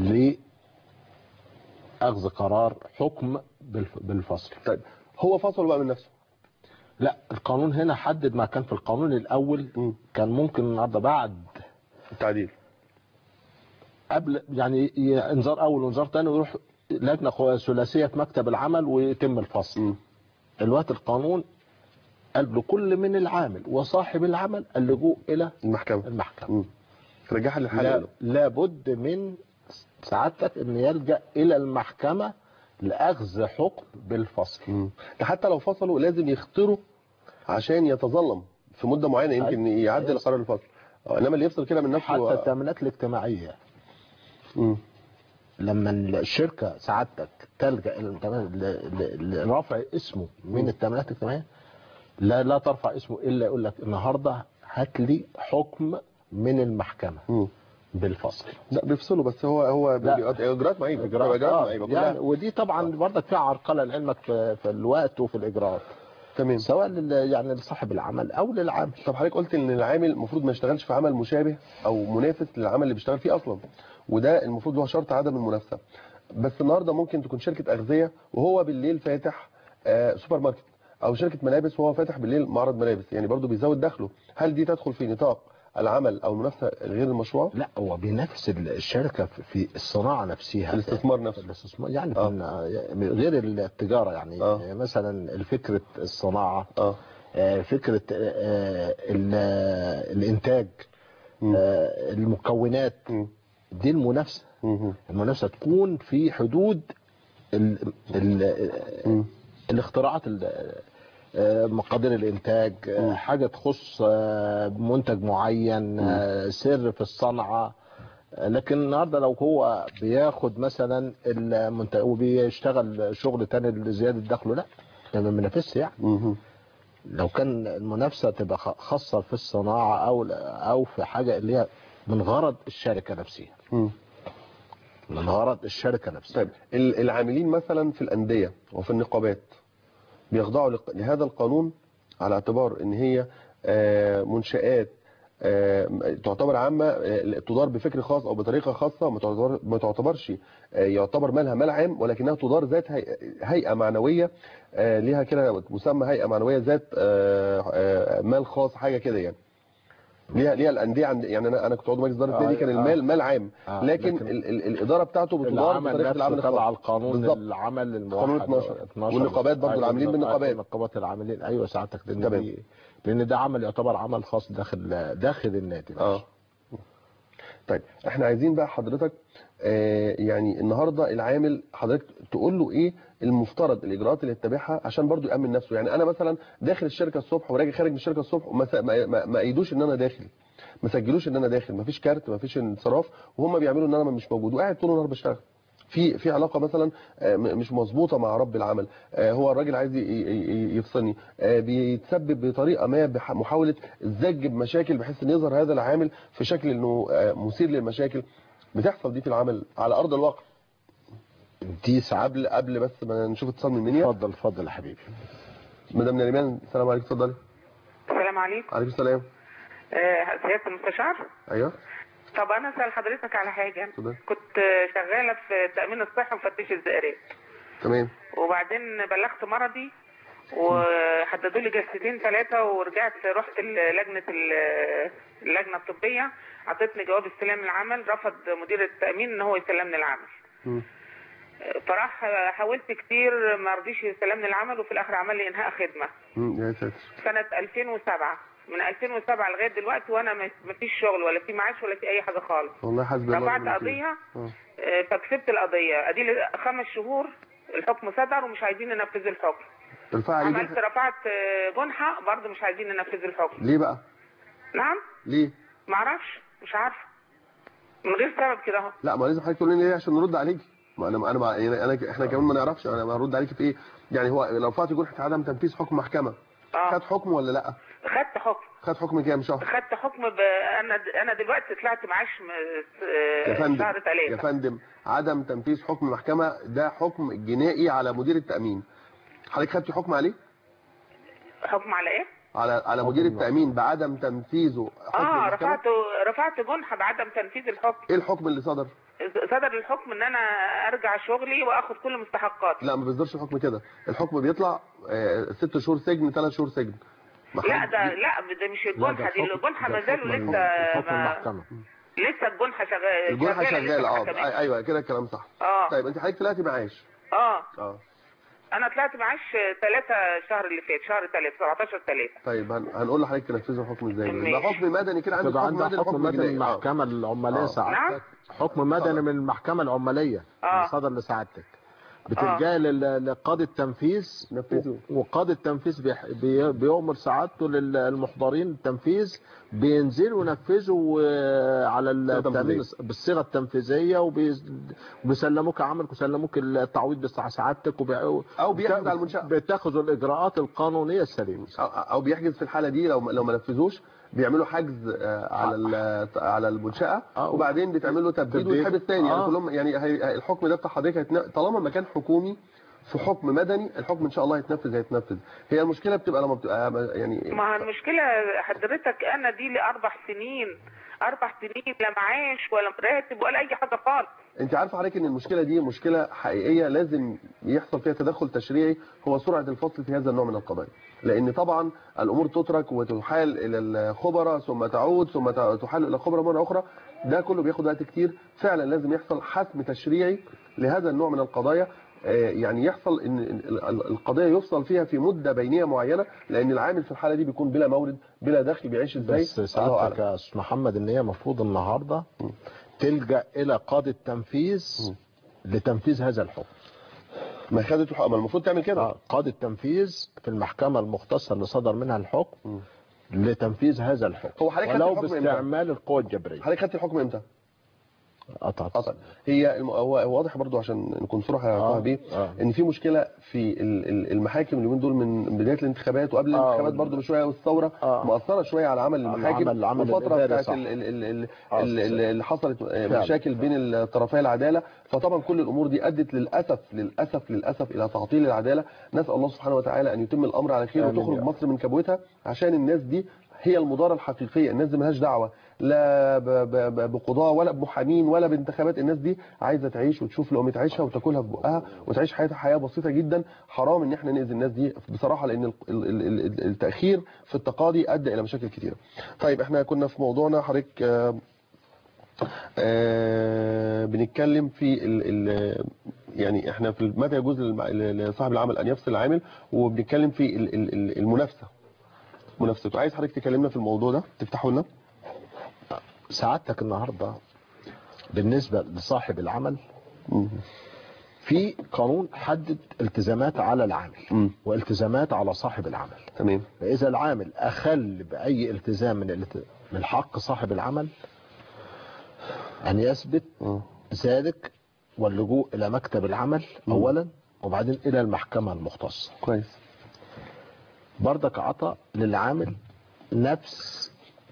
لاخذ قرار حكم بالف- بالفصل طيب هو فصل بقى من نفسه لا القانون هنا حدد ما كان في القانون الاول مم. كان ممكن النهارده بعد التعديل قبل يعني ي- انذار اول وانذار ثاني ويروح لجنه خ- ثلاثيه في مكتب العمل ويتم الفصل مم. الوقت القانون قال لكل من العامل وصاحب العمل اللجوء الى المحكمة المحكمه مم. رجعها للحالة لا له لابد من سعادتك ان يلجا الى المحكمه لاخذ حكم بالفصل مم. ده حتى لو فصلوا لازم يخطروا عشان يتظلم في مدة معينة يمكن أيوة. يعدل قرار الفصل آه، انما اللي يفصل كده من نفسه حتى التامينات الاجتماعيه مم. لما الشركه سعادتك تلجا إلى التامينات- ل- ل- لرفع اسمه من التامينات الاجتماعيه لا لا ترفع اسمه الا يقول لك النهارده هات لي حكم من المحكمه مم. بالفصل لا بيفصلوا بس هو هو لا. بيبقى اجراءات معيبه بتبقى اجراءات اجراءات آه، معيبه يعني كلها ودي طبعا برضك فيها عرقله لعلمك في, في الوقت وفي الاجراءات تمام سواء لل يعني لصاحب العمل او للعامل طب حضرتك قلت ان العامل المفروض ما يشتغلش في عمل مشابه او منافس للعمل اللي بيشتغل فيه اصلا وده المفروض له شرط عدم المنافسه بس النهارده ممكن تكون شركه اغذيه وهو بالليل فاتح آه سوبر ماركت او شركه ملابس وهو فاتح بالليل معرض ملابس يعني برضه بيزود دخله هل دي تدخل في نطاق العمل او المنافسه الغير المشروعه لا هو بينافس الشركه في- في الصناعه نفسها الاستثمار نفسه الاستثمار يعني آه. في غير التجاره يعني آه. مثلا فكره الصناعه اه آه، فكره آه، ال- الانتاج مم. آه، المكونات مم. دي المنافسه مم. المنافسه تكون في حدود ال ال مم. الاختراعات ال- آه، مقادير الانتاج آه، حاجه تخص آه، منتج معين آه، سر في الصنعه آه، لكن النهارده لو هو بياخد مثلا المنتج وبيشتغل شغل تاني لزياده دخله لا ده ما بينافسش يعني مم. لو كان المنافسه تبقى خ- خاصه في الصناعه او او في حاجه اللي هي من غرض الشركه نفسها مم. من غرض الشركه نفسها طيب ال- العاملين مثلا في الأندية وفي النقابات بيخضعوا لق- لهذا القانون على اعتبار ان هي آه، منشآت آه، تعتبر عامة آه، تدار بفكر خاص او بطريقة خاصة ما تعتبر- ما تعتبرش آه، يعتبر مالها مال عام ولكنها تدار ذات هي- هيئة معنوية آه، ليها كده مسمى هيئة معنوية ذات آه، آه، مال خاص حاجة كده يعني ليها ليها الانديه عند يعني انا انا كنت عضو مجلس اداره آه، النادي كان آه. المال مال عام آه، لكن, لكن ال ال الاداره بتاعته بتدار العمل بطريقه العمل نفسه تبع الخاص القانون بالظبط. العمل الموحد قانون 12. والنقابات برضو أيوة، العاملين بالنقابات- بالنقابات. نقابات العاملين ايوه ساعتك لان تمام. دي لان ده عمل يعتبر عمل خاص داخل داخل النادي اه طيب احنا عايزين بقى حضرتك آه يعني النهارده العامل حضرتك تقول له ايه المفترض الاجراءات اللي يتبعها عشان برضو يامن نفسه يعني انا مثلا داخل الشركه الصبح وراجع خارج من الشركه الصبح وما س- ما ما- ما ايدوش ان انا داخل ما سجلوش ان انا داخل ما فيش كارت ما فيش انصراف وهم بيعملوا ان انا مش موجود وقاعد طول النهار بشتغل في في علاقه مثلا آه، م- مش مظبوطه مع رب العمل آه، هو الراجل عايز ي- ي- ي- يفصلني آه، بيتسبب بطريقه ما بمحاوله الزج بمشاكل بحيث ان يظهر هذا العامل في شكل انه آه، مثير للمشاكل بتحصل دي في العمل على ارض الواقع دي ساعات قبل قبل بس ما نشوف اتصال من منيا اتفضل اتفضل يا حبيبي مدام نريمان السلام عليكم اتفضلي السلام عليكم عليكم السلام آه، سيادة المستشار ايوه طب انا اسال حضرتك على حاجه اتفضل. كنت آه، شغاله في التامين الصحي مفتش الزائرات تمام وبعدين بلغت مرضي وحددوا لي جلستين ثلاثه ورجعت رحت ال- لجنه ال- اللجنه الطبيه عطتني جواب استلام العمل رفض مدير التامين ان هو يسلمني العمل مم. فراح حاولت كتير ما رضيش يسلمني العمل وفي الاخر عمل لي انهاء خدمه مم، يا ساتر سنة 2007 من 2007 لغاية دلوقتي وانا ما ما فيش شغل ولا في معاش ولا في اي حاجة خالص والله حسبي الله رفعت ونعم الوكيل. قضية آه. آه، فكسبت القضية ادي لي خمس شهور الحكم صدر ومش عايزين ينفذوا الحكم ارفع عليه عملت جنح. رفعت آه، جنحة برضه مش عايزين ينفذوا الحكم ليه بقى نعم ليه معرفش مش عارفة من غير سبب كده اهو لا ما لازم حضرتك تقول لي ليه عشان نرد عليك ما انا انا ما يعني انا احنا كمان ما نعرفش انا هرد عليك في ايه يعني هو لو رفعت جنحة عدم تنفيذ حكم محكمة اه خد حكم ولا لا خدت حكم خد حكم كام شهر خدت حكم ب... انا انا دلوقتي طلعت معاش م- يا آه، فندم شهر يا ثلاثة فندم عدم تنفيذ حكم محكمة ده حكم جنائي على مدير التأمين حضرتك خدت حكم عليه حكم على ايه؟ على على مدير التأمين بعدم تنفيذه حكم اه المحكمة رفعت رفعت جنحة بعدم تنفيذ الحكم ايه الحكم اللي صدر صدر الحكم ان انا ارجع شغلي واخد كل مستحقاتي لا ما بيصدرش الحكم كده الحكم بيطلع آه، ست شهور سجن ثلاث شهور سجن ما لا حد- ده لا ده مش الجنحة دي الحكم- الجنحة ده ما زالوا الحكم- لسه الحكم ما المحكمة لسه الجنحة شغالة الجنحة شغالة لسه شغال اه محكمة. أي- ايوه كده الكلام صح اه طيب انت حضرتك طلعتي معاش اه اه انا طلعت معاش ثلاثة الشهر اللي فات شهر ثلاثة 17 ثلاثة طيب هن- هنقول لحضرتك تنفذي الحكم ازاي ماشي. يبقى حكم مدني كده عندك تبقى حكم عندها مدني حكم وحكم مدني من جنائي آه. المحكمة العمالية آه. سعادتك حكم مدني من المحكمة العمالية آه. اللي صدر لسعادتك بتلجأ لل- لقاضي التنفيذ نفذه. و- وقاضي التنفيذ بيح- بي- بيؤمر سعادته للمحضرين التنفيذ بينزلوا ينفذوا آه، على التأمين تنفيذية. بالصيغة التنفيذية وبيز- وبيسلموك عملك ويسلموك التعويض بتاع سعادتك وبي- أو بيحجز على المنشأة. بتاخذوا الإجراءات القانونية السليمة او أو بيحجز في الحاله دي لو لو ما نفذوش بيعملوا حجز آه، على ال- على المنشاه آه. وبعدين بيتعمل له تبديد تبديد. ويتحبس تاني يعني آه. كلهم يعني هي- هي- الحكم ده بتاع حضرتك هيتن- طالما مكان حكومي في حكم مدني الحكم ان شاء الله هيتنفذ هيتنفذ هي المشكله بتبقى لما بتبقى يعني ما المشكلة حضرتك انا دي لي اربع سنين اربع سنين لا معاش ولا راتب ولا اي حاجة خالص انت عارف حضرتك ان المشكله دي مشكله حقيقيه لازم يحصل فيها تدخل تشريعي هو سرعه الفصل في هذا النوع من القضايا لان طبعا الامور تترك وتحال الى الخبراء ثم تعود ثم تحال الى الخبراء مره اخرى ده كله بياخد وقت كتير فعلا لازم يحصل حسم تشريعي لهذا النوع من القضايا آه، يعني يحصل ان ال- ال- القضيه يفصل فيها في مده بينيه معينه لان العامل في الحاله دي بيكون بلا مورد بلا دخل بيعيش ازاي بس الله سعادتك اعلم يا استاذ محمد ان هي المفروض النهارده تلجا الى قاضي التنفيذ لتنفيذ هذا الحكم ما خدت الحق ما المفروض تعمل كده آه، قاضي التنفيذ في المحكمه المختصه اللي صدر منها الحكم لتنفيذ هذا الحكم هو حضرتك خدت ولو الحكم إمتى؟ باستعمال القوى الجبريه حضرتك خدت الحكم امتى؟ قطعت حصل هي الم... هو هو واضح برضو عشان نكون صراحه يا آه، طه بيه آه. ان في مشكله في ال- ال- المحاكم اليومين دول من بدايه الانتخابات وقبل آه، الانتخابات وال- برضو بشويه والثوره آه. مأثره شويه على عمل على المحاكم عمل- العمل والفتره الإداري، بتاعت صح. ال- ال- ال- ال- آه، ال- ال- اللي حصلت آه، فعلا. مشاكل بين الطرفي العداله فطبعا كل الامور دي ادت للاسف للاسف للاسف الى تعطيل العداله نسال الله سبحانه وتعالى ان يتم الامر على خير آمين وتخرج يا رب. مصر من كبوتها عشان الناس دي هي المضارة الحقيقية الناس دي ملهاش دعوة لا ب- ب- ب- بقضاة ولا بمحامين ولا بانتخابات الناس دي عايزة تعيش وتشوف لقمة عيشها وتاكلها في بقها وتعيش حياتها حياة بسيطة جدا حرام ان احنا نأذي الناس دي بصراحة لان ال- ال- ال- ال- التأخير في التقاضي ادى الى مشاكل كتيرة طيب احنا كنا في موضوعنا حضرتك آه، آه، بنتكلم في ال ال يعني احنا في متى يجوز للم- لصاحب العمل ان يفصل العامل وبنتكلم في ال- ال- ال- المنافسه منافسته عايز حضرتك تكلمنا في الموضوع ده تفتحوا لنا سعادتك النهارده بالنسبه لصاحب العمل مم. في قانون حدد التزامات على العامل مم. والتزامات على صاحب العمل تمام فإذا العامل أخل بأي التزام من الالت- من حق صاحب العمل أن يثبت اه ذلك واللجوء الى مكتب العمل اولا وبعدين الى المحكمه المختصه كويس بردك عطى للعامل نفس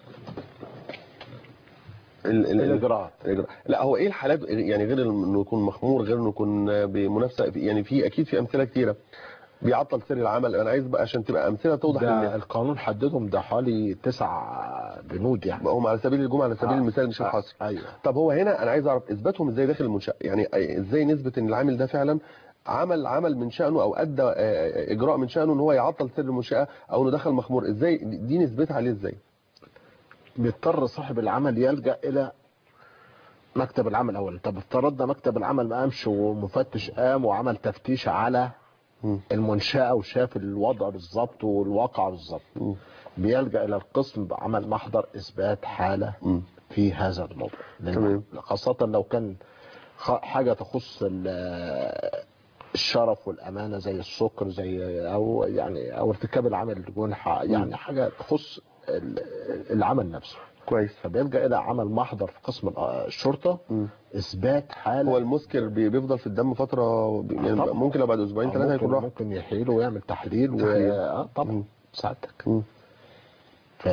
ال- ال- الاجراءات الإجراء. لا هو ايه الحالات يعني غير انه يكون مخمور غير انه يكون بمنافسه يعني في اكيد في امثله كتيره بيعطل سر العمل انا عايز بقى عشان تبقى امثله توضح ده للناس القانون حددهم ده حوالي تسع بنود يعني هم على سبيل الجمله على سبيل آه. المثال مش آه. الحصر ايوه طب هو هنا انا عايز اعرف اثباتهم ازاي داخل المنشاه يعني ازاي نثبت ان العامل ده فعلا عمل عمل من شانه او ادى آه، اجراء من شانه ان هو يعطل سر المنشاه او انه دخل مخمور ازاي دي نثبتها عليه ازاي بيضطر صاحب العمل يلجا الى مكتب العمل اولا طب افترضنا مكتب العمل ما قامش ومفتش قام وعمل تفتيش على مم. المنشاه وشاف الوضع بالظبط والواقع بالظبط مم. بيلجا الى القسم بعمل محضر اثبات حاله مم. في هذا الموضوع لأن تمام. خاصه لو كان خ- حاجه تخص ال- الشرف والامانه زي السكر زي او يعني او ارتكاب العمل جنحه يعني حاجه تخص ال- العمل نفسه كويس فبيلجا الى عمل محضر في قسم الشرطه مم. اثبات حاله هو المسكر بي- بيفضل في الدم فتره يعني طبعا. ممكن لو بعد اسبوعين آه، ثلاثه ممكن يكون راح ممكن يحيله ويعمل تحليل و... تحليل. اه طبعا مم. ساعتك مم. ف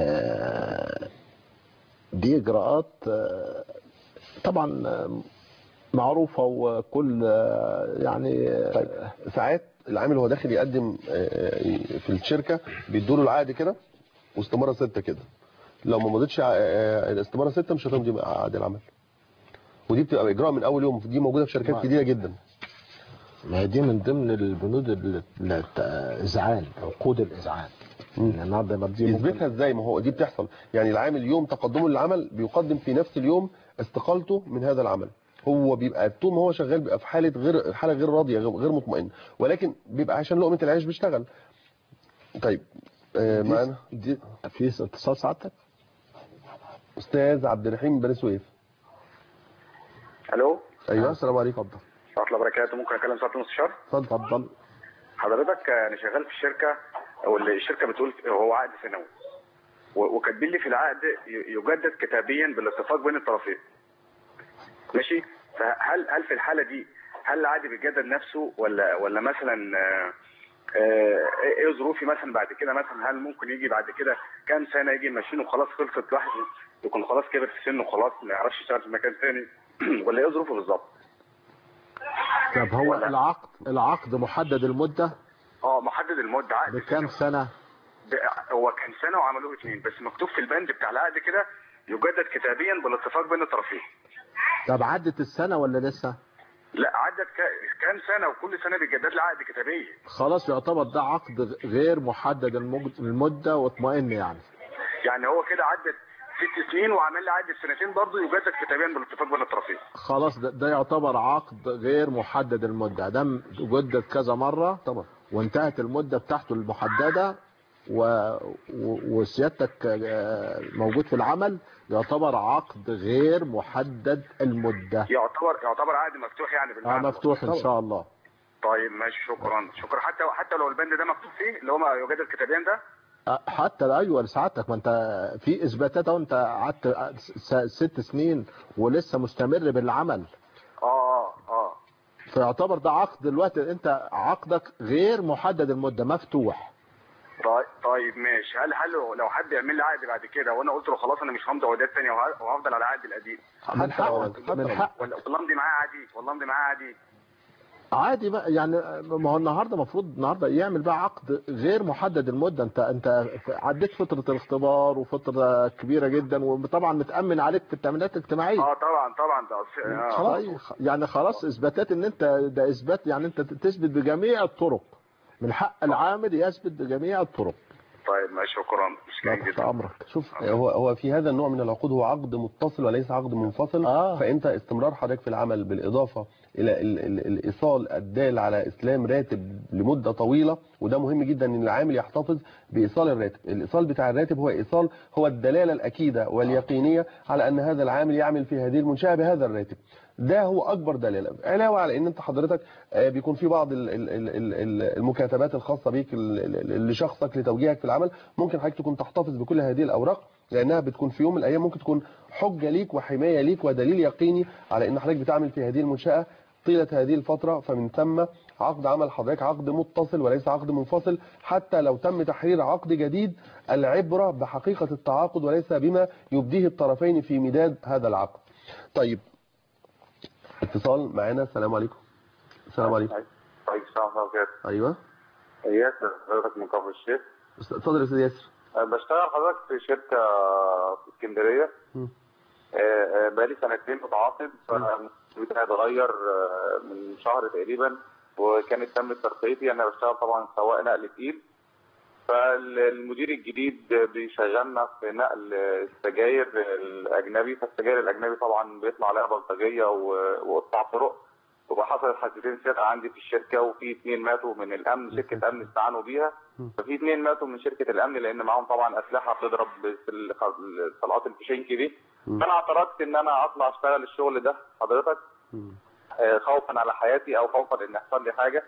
دي اجراءات آه، طبعا آه، معروفه وكل آه، يعني آه، طيب ساعات العامل هو داخل يقدم آه، في الشركه بيدوا له العقد كده واستماره سته كده لو ما مضيتش ع- آه، الاستماره سته مش هتمضي عقد العمل ودي بتبقى اجراء من اول يوم دي موجوده في شركات ما- كتيره جدا ما هي دي من ضمن البنود ال- ال- الاذعان عقود الاذعان إن النهارده ما دي ممكن- يثبتها ازاي ما هو دي بتحصل يعني العامل يوم تقدمه للعمل بيقدم في نفس اليوم استقالته من هذا العمل هو بيبقى طول ما هو شغال بيبقى في حاله غير حاله غير راضيه غير غير مطمئنه ولكن بيبقى عشان لقمه العيش بيشتغل طيب آه، دي- معانا دي في اتصال سعادتك استاذ عبد الرحيم من بني سويف الو ايوه السلام عليكم اتفضل ورحمه الله وبركاته ممكن اكلم سعاده المستشار اتفضل حضرتك انا شغال في الشركه واللي الشركه بتقول هو عقد سنوي و- وكاتبين لي في العقد ي- يجدد كتابيا بالاتفاق بين الطرفين ماشي فهل هل في الحاله دي هل العقد بيتجدد نفسه ولا ولا مثلا آه، آه، ايه ظروفي مثلا بعد كده مثلا هل ممكن يجي بعد كده كام سنه يجي ماشيين وخلاص خلصت واحد يكون خلاص كبر في سنه وخلاص ما يعرفش يشتغل في مكان ثاني ولا ايه ظروفه بالظبط؟ طب هو ولا- العقد العقد محدد المده اه محدد المده عقد بكام سنه ب- هو كان سنه وعملوه اثنين بس مكتوب في البند بتاع العقد كده يجدد كتابيا بالاتفاق بين الطرفين طب عدت السنه ولا لسه لا عدت ك- كام سنه وكل سنه بيجدد لي عقد كتابيا خلاص يعتبر ده عقد غير محدد المج- المده واطمئن يعني يعني هو كده عدت ست سنين وعمل لي عقد سنتين برضه يجدد كتابيا بالاتفاق بين الطرفين خلاص ده, ده يعتبر عقد غير محدد المده ده جدد كذا مره طبعا وانتهت المده بتاعته المحدده و... و... وسيادتك آه، موجود في العمل يعتبر عقد غير محدد المده يعتبر يعتبر عقد مفتوح يعني اه بالمعنى مفتوح ان شاء الله طيب ماشي شكرا شكرا حتى حتى لو البند ده مكتوب فيه اللي هو ما يجدد كتابيا ده آه، حتى ايوه لسعادتك ما انت في اثباتات اهو انت قعدت س- ست سنين ولسه مستمر بالعمل اه اه اه فيعتبر ده عقد دلوقتي انت عقدك غير محدد المده مفتوح طيب طيب ماشي هل هل لو حد يعمل لي عقد بعد كده وانا قلت له خلاص انا مش همضي عقودات ثانيه وهفضل على العقد القديم من حقك من حق ولا ولا امضي معاه عادي ولا امضي معاه عادي عادي بقى يعني ما هو النهارده المفروض النهارده يعمل بقى عقد غير محدد المده انت انت عديت فتره الاختبار وفتره كبيره جدا وطبعا متامن عليك في التامينات الاجتماعيه اه طبعا طبعا ده أص- آه. خلاص يعني خلاص اثباتات ان انت ده اثبات يعني انت تثبت بجميع الطرق من حق العامل يثبت بجميع الطرق طيب ماشي شكرا مش لا كان تحت جدا امرك شوف هو هو في هذا النوع من العقود هو عقد متصل وليس عقد منفصل آه. فانت استمرار حضرتك في العمل بالاضافه الى ال ال الايصال الدال على اسلام راتب لمده طويله وده مهم جدا ان العامل يحتفظ بايصال الراتب الايصال بتاع الراتب هو ايصال هو الدلاله الاكيده واليقينيه على ان هذا العامل يعمل في هذه المنشاه بهذا الراتب ده هو اكبر دلاله علاوه على ان انت حضرتك آه، بيكون في بعض ال- ال- ال- ال- ال- المكاتبات الخاصه بيك ال- ال- لشخصك لتوجيهك في العمل ممكن حضرتك تكون تحتفظ بكل هذه الاوراق لانها بتكون في يوم من الايام ممكن تكون حجه ليك وحمايه ليك ودليل يقيني على ان حضرتك بتعمل في هذه المنشاه طيلة هذه الفترة فمن ثم عقد عمل حضرتك عقد متصل وليس عقد منفصل حتى لو تم تحرير عقد جديد العبرة بحقيقة التعاقد وليس بما يبديه الطرفين في مداد هذا العقد طيب اتصال معنا السلام عليكم السلام عليكم طيب السلام عليكم ايوه ياسر حضرتك من كفر الشيخ اتفضل يا استاذ ياسر أه، بشتغل حضرتك في شركة في اسكندرية مم. أه، أه، بقالي سنتين متعاقد فالمدير هيتغير أه، من شهر تقريبا وكانت تم ترقيتي انا بشتغل طبعا سواق نقل تقيل فالمدير الجديد بيشغلنا في نقل السجاير الاجنبي فالسجاير الاجنبي طبعا بيطلع عليها بلطجيه و- وقطاع طرق وبقى حصلت حادثتين سرقه عندي في الشركه وفي اثنين ماتوا من الامن شركه امن استعانوا بيها ففي اثنين ماتوا من شركه الامن لان معاهم طبعا اسلحه بتضرب في ال- الطلقات الفشنكي دي فانا اعترضت ان انا اطلع اشتغل الشغل ده حضرتك آه، خوفا على حياتي او خوفا ان يحصل لي حاجه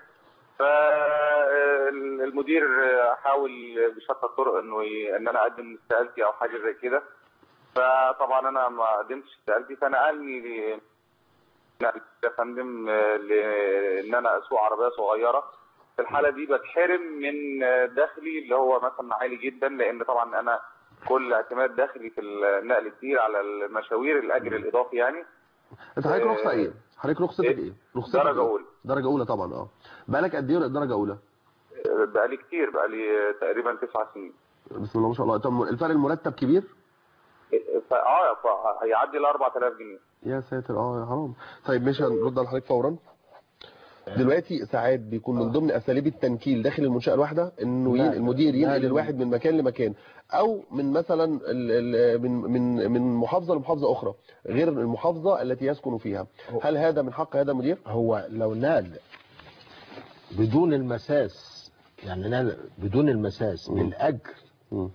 فالمدير حاول بشتى الطرق انه ي- ان انا اقدم استقالتي او حاجه زي كده فطبعا انا ما قدمتش استقالتي فنقلني ل- نقل يا فندم آه، لان انا اسوق عربيه صغيره في الحاله دي بتحرم من آه، دخلي اللي هو مثلا عالي جدا لان طبعا انا كل اعتماد دخلي في النقل كتير على المشاوير الاجر الاضافي يعني انت حضرتك آه، رخصه ايه حضرتك رخصتك إيه؟ ايه رخصتك درجة إيه؟ أولى. درجه اولى طبعا اه بقالك قد ايه درجه اولى آه، بقالي كتير بقالي تقريبا تسع سنين بسم الله ما شاء الله طب الفرق المرتب كبير فا اه فا- هيعدي ال 4000 جنيه يا ساتر اه يا حرام طيب ماشي هنرد على حضرتك فورا دلوقتي ساعات بيكون من ضمن اساليب التنكيل داخل المنشاه الواحده انه لا، ين- المدير لا، ينقل لا. الواحد من مكان لمكان او من مثلا ال- ال- من من من محافظه لمحافظه اخرى غير المحافظه التي يسكن فيها هل هذا من حق هذا المدير هو لو نال بدون المساس يعني نال بدون المساس بالاجر مم.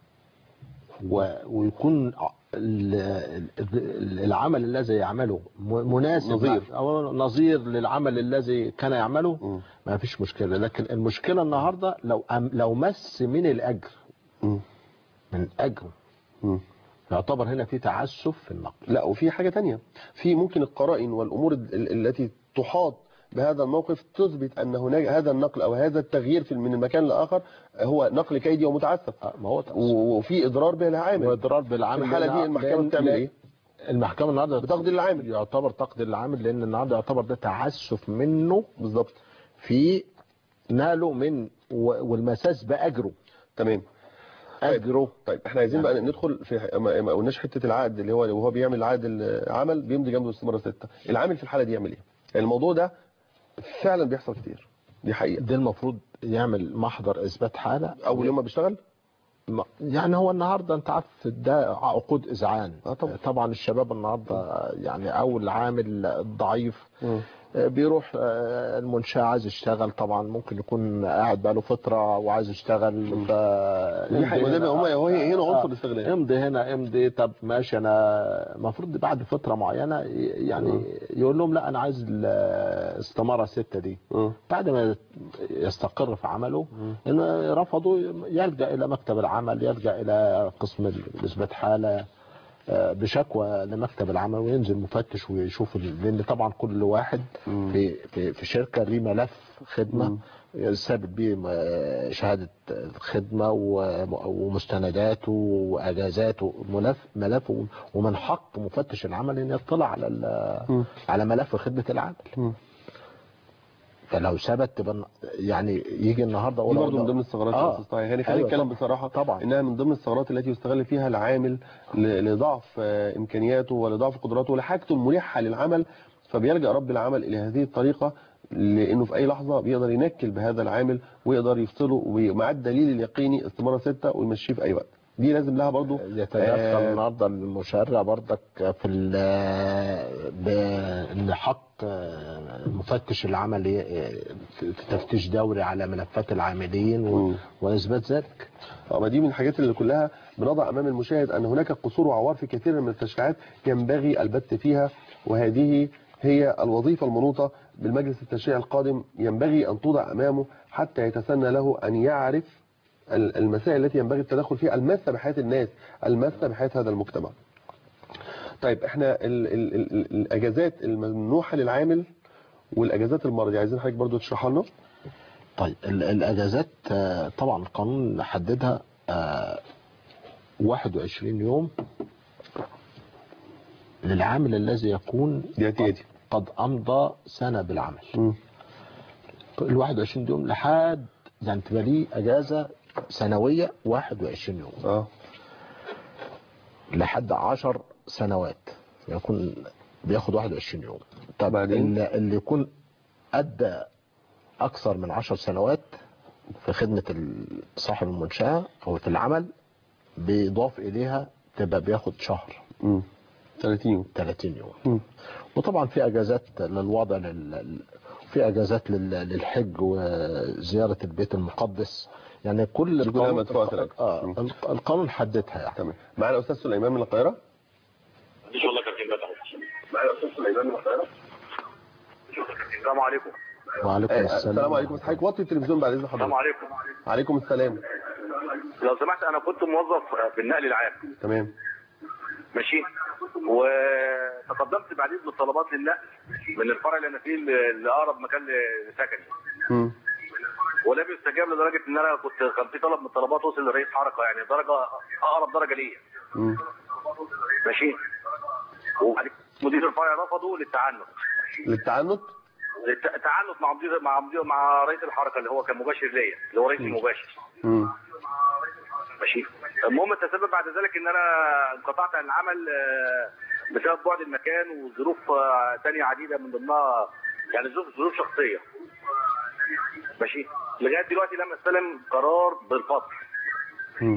و- ويكون ع- ال- ال- العمل الذي يعمله م- مناسب نظير. مع- او نظير للعمل الذي كان يعمله مم. ما فيش مشكله لكن المشكله النهارده لو أم- لو مس من الاجر مم. من اجر مم. يعتبر هنا في تعسف في النقل لا وفي حاجة تانية في ممكن القرائن والأمور ال- ال- التي تحاط بهذا الموقف تثبت أن هناك هذا النقل أو هذا التغيير في من المكان لآخر هو نقل كيدي ومتعسف آه، ما هو تعسف. و- وفي إضرار به العامل واضرار في بالعامل الحالة لأن- دي المحكمة لأن- بتعمل لأن- إيه؟ المحكمه النهارده بتقضي للعامل يعتبر تقدير العامل لان النهارده يعتبر ده تعسف منه بالظبط في ناله من و- والمساس باجره تمام اجره طيب احنا عايزين بقى ندخل في ما ما قلناش حته العقد اللي هو وهو بيعمل عقد العمل بيمضي جنبه استماره سته العامل في الحاله دي يعمل ايه الموضوع ده فعلا بيحصل كتير دي حقيقه ده المفروض يعمل محضر اثبات حاله اول يوم ما بيشتغل ما- يعني هو النهارده انت عارف ده عقود اذعان آه طبعا. طبعا الشباب النهارده يعني او العامل الضعيف مم. آه، بيروح آه، المنشاه عايز يشتغل طبعا ممكن يكون قاعد بقاله فتره وعايز يشتغل ف دي حقيقة. وده بقى هم- هو هنا عنصر الاستغلال. امضي هنا امضي طب ماشي انا المفروض بعد فتره معينه ي- يعني يقول لهم لا انا عايز الاستماره سته دي مم. بعد ما يستقر في عمله انه رفضوا يلجا الى مكتب العمل يلجا الى قسم اثبات حاله آه، بشكوى لمكتب العمل وينزل مفتش ويشوف ال- لان طبعا كل واحد في في, في شركه ليه ملف خدمه ثابت بيه م- شهاده خدمه و- ومستنداته واجازاته ملف ملف ومن حق مفتش العمل ان يطلع على ال- على ملف خدمه العمل مم. فلو ثبت تبقى يعني يجي النهارده دي أقول برضه له- من ضمن الثغرات آه. يا استاذ طاهر يعني خلينا أيوة نتكلم طبعاً. بصراحه طبعا انها من ضمن الثغرات التي يستغل فيها العامل ل- لضعف آه، امكانياته ولضعف قدراته ولحاجته الملحه للعمل فبيلجا رب العمل الى هذه الطريقه لانه في اي لحظه بيقدر ينكل بهذا العامل ويقدر يفصله ومع الدليل اليقيني استماره سته ويمشيه في اي وقت دي لازم لها برضه يتدخل آه، النهارده المشرع برضك في ال- بان حق مفتش العمل ي- في تفتيش دوري على ملفات العاملين و- مم. واثبات ذلك اه ما دي من الحاجات اللي كلها بنضع امام المشاهد ان هناك قصور وعوار في كثير من التشريعات ينبغي البت فيها وهذه هي الوظيفه المنوطه بالمجلس التشريعي القادم ينبغي ان توضع امامه حتى يتسنى له ان يعرف ال- المسائل التي ينبغي التدخل فيها الماسه بحياه الناس الماسه بحياه هذا المجتمع. طيب احنا ال ال ال ال الاجازات الممنوحه للعامل والاجازات المرضي عايزين حضرتك برضو تشرحها لنا طيب ال- الاجازات آه، طبعا القانون حددها آه، 21 يوم للعامل الذي يكون دياتي قد, قد امضى سنه بالعمل مم. ال 21 يوم لحد يعني تبقى ليه اجازه سنويه 21 يوم اه لحد 10 سنوات يكون بياخد 21 يوم طب بعدين؟ اللي اللي يكون ادى اكثر من 10 سنوات في خدمه ال- صاحب المنشاه او في العمل بيضاف اليها تبقى بياخد شهر مم. 30 يوم 30 يوم مم. وطبعا في اجازات للوضع لل... في اجازات لل... للحج وزياره البيت المقدس يعني كل دي كلها القانون مدفوعة الأجر. آه مم. القانون حددها يعني تمام معانا استاذ سليمان من القاهره ان شاء الله كابتن فتحي معايا استاذ سليمان من القاهره السلام عليكم وعليكم آه، السلام السلام عليكم بس حضرتك وطي التلفزيون بعد اذن السلام حضرتك عليكم عليكم السلام لو سمحت انا كنت موظف في النقل العام تمام ماشي وتقدمت بعديد بالطلبات للنقل من الفرع اللي انا فيه ل- لاقرب مكان لسكني مم. ولم يستجاب لدرجه ان انا كنت كان في طلب من الطلبات وصل لرئيس حركه يعني درجه اقرب درجه ليا مم. ماشي وبعد كده مدير الفرع رفضه للتعنت للتعنت الت- التعنت مع مدير مع مدير مع رئيس الحركه اللي هو كان مباشر ليا اللي هو رئيس المباشر مم. ماشي المهم تسبب بعد ذلك ان انا انقطعت عن العمل آه، بسبب بعد المكان وظروف آه، تانية عديده من ضمنها يعني ظروف ظروف شخصيه ماشي لغايه دلوقتي لم استلم قرار بالفصل مم.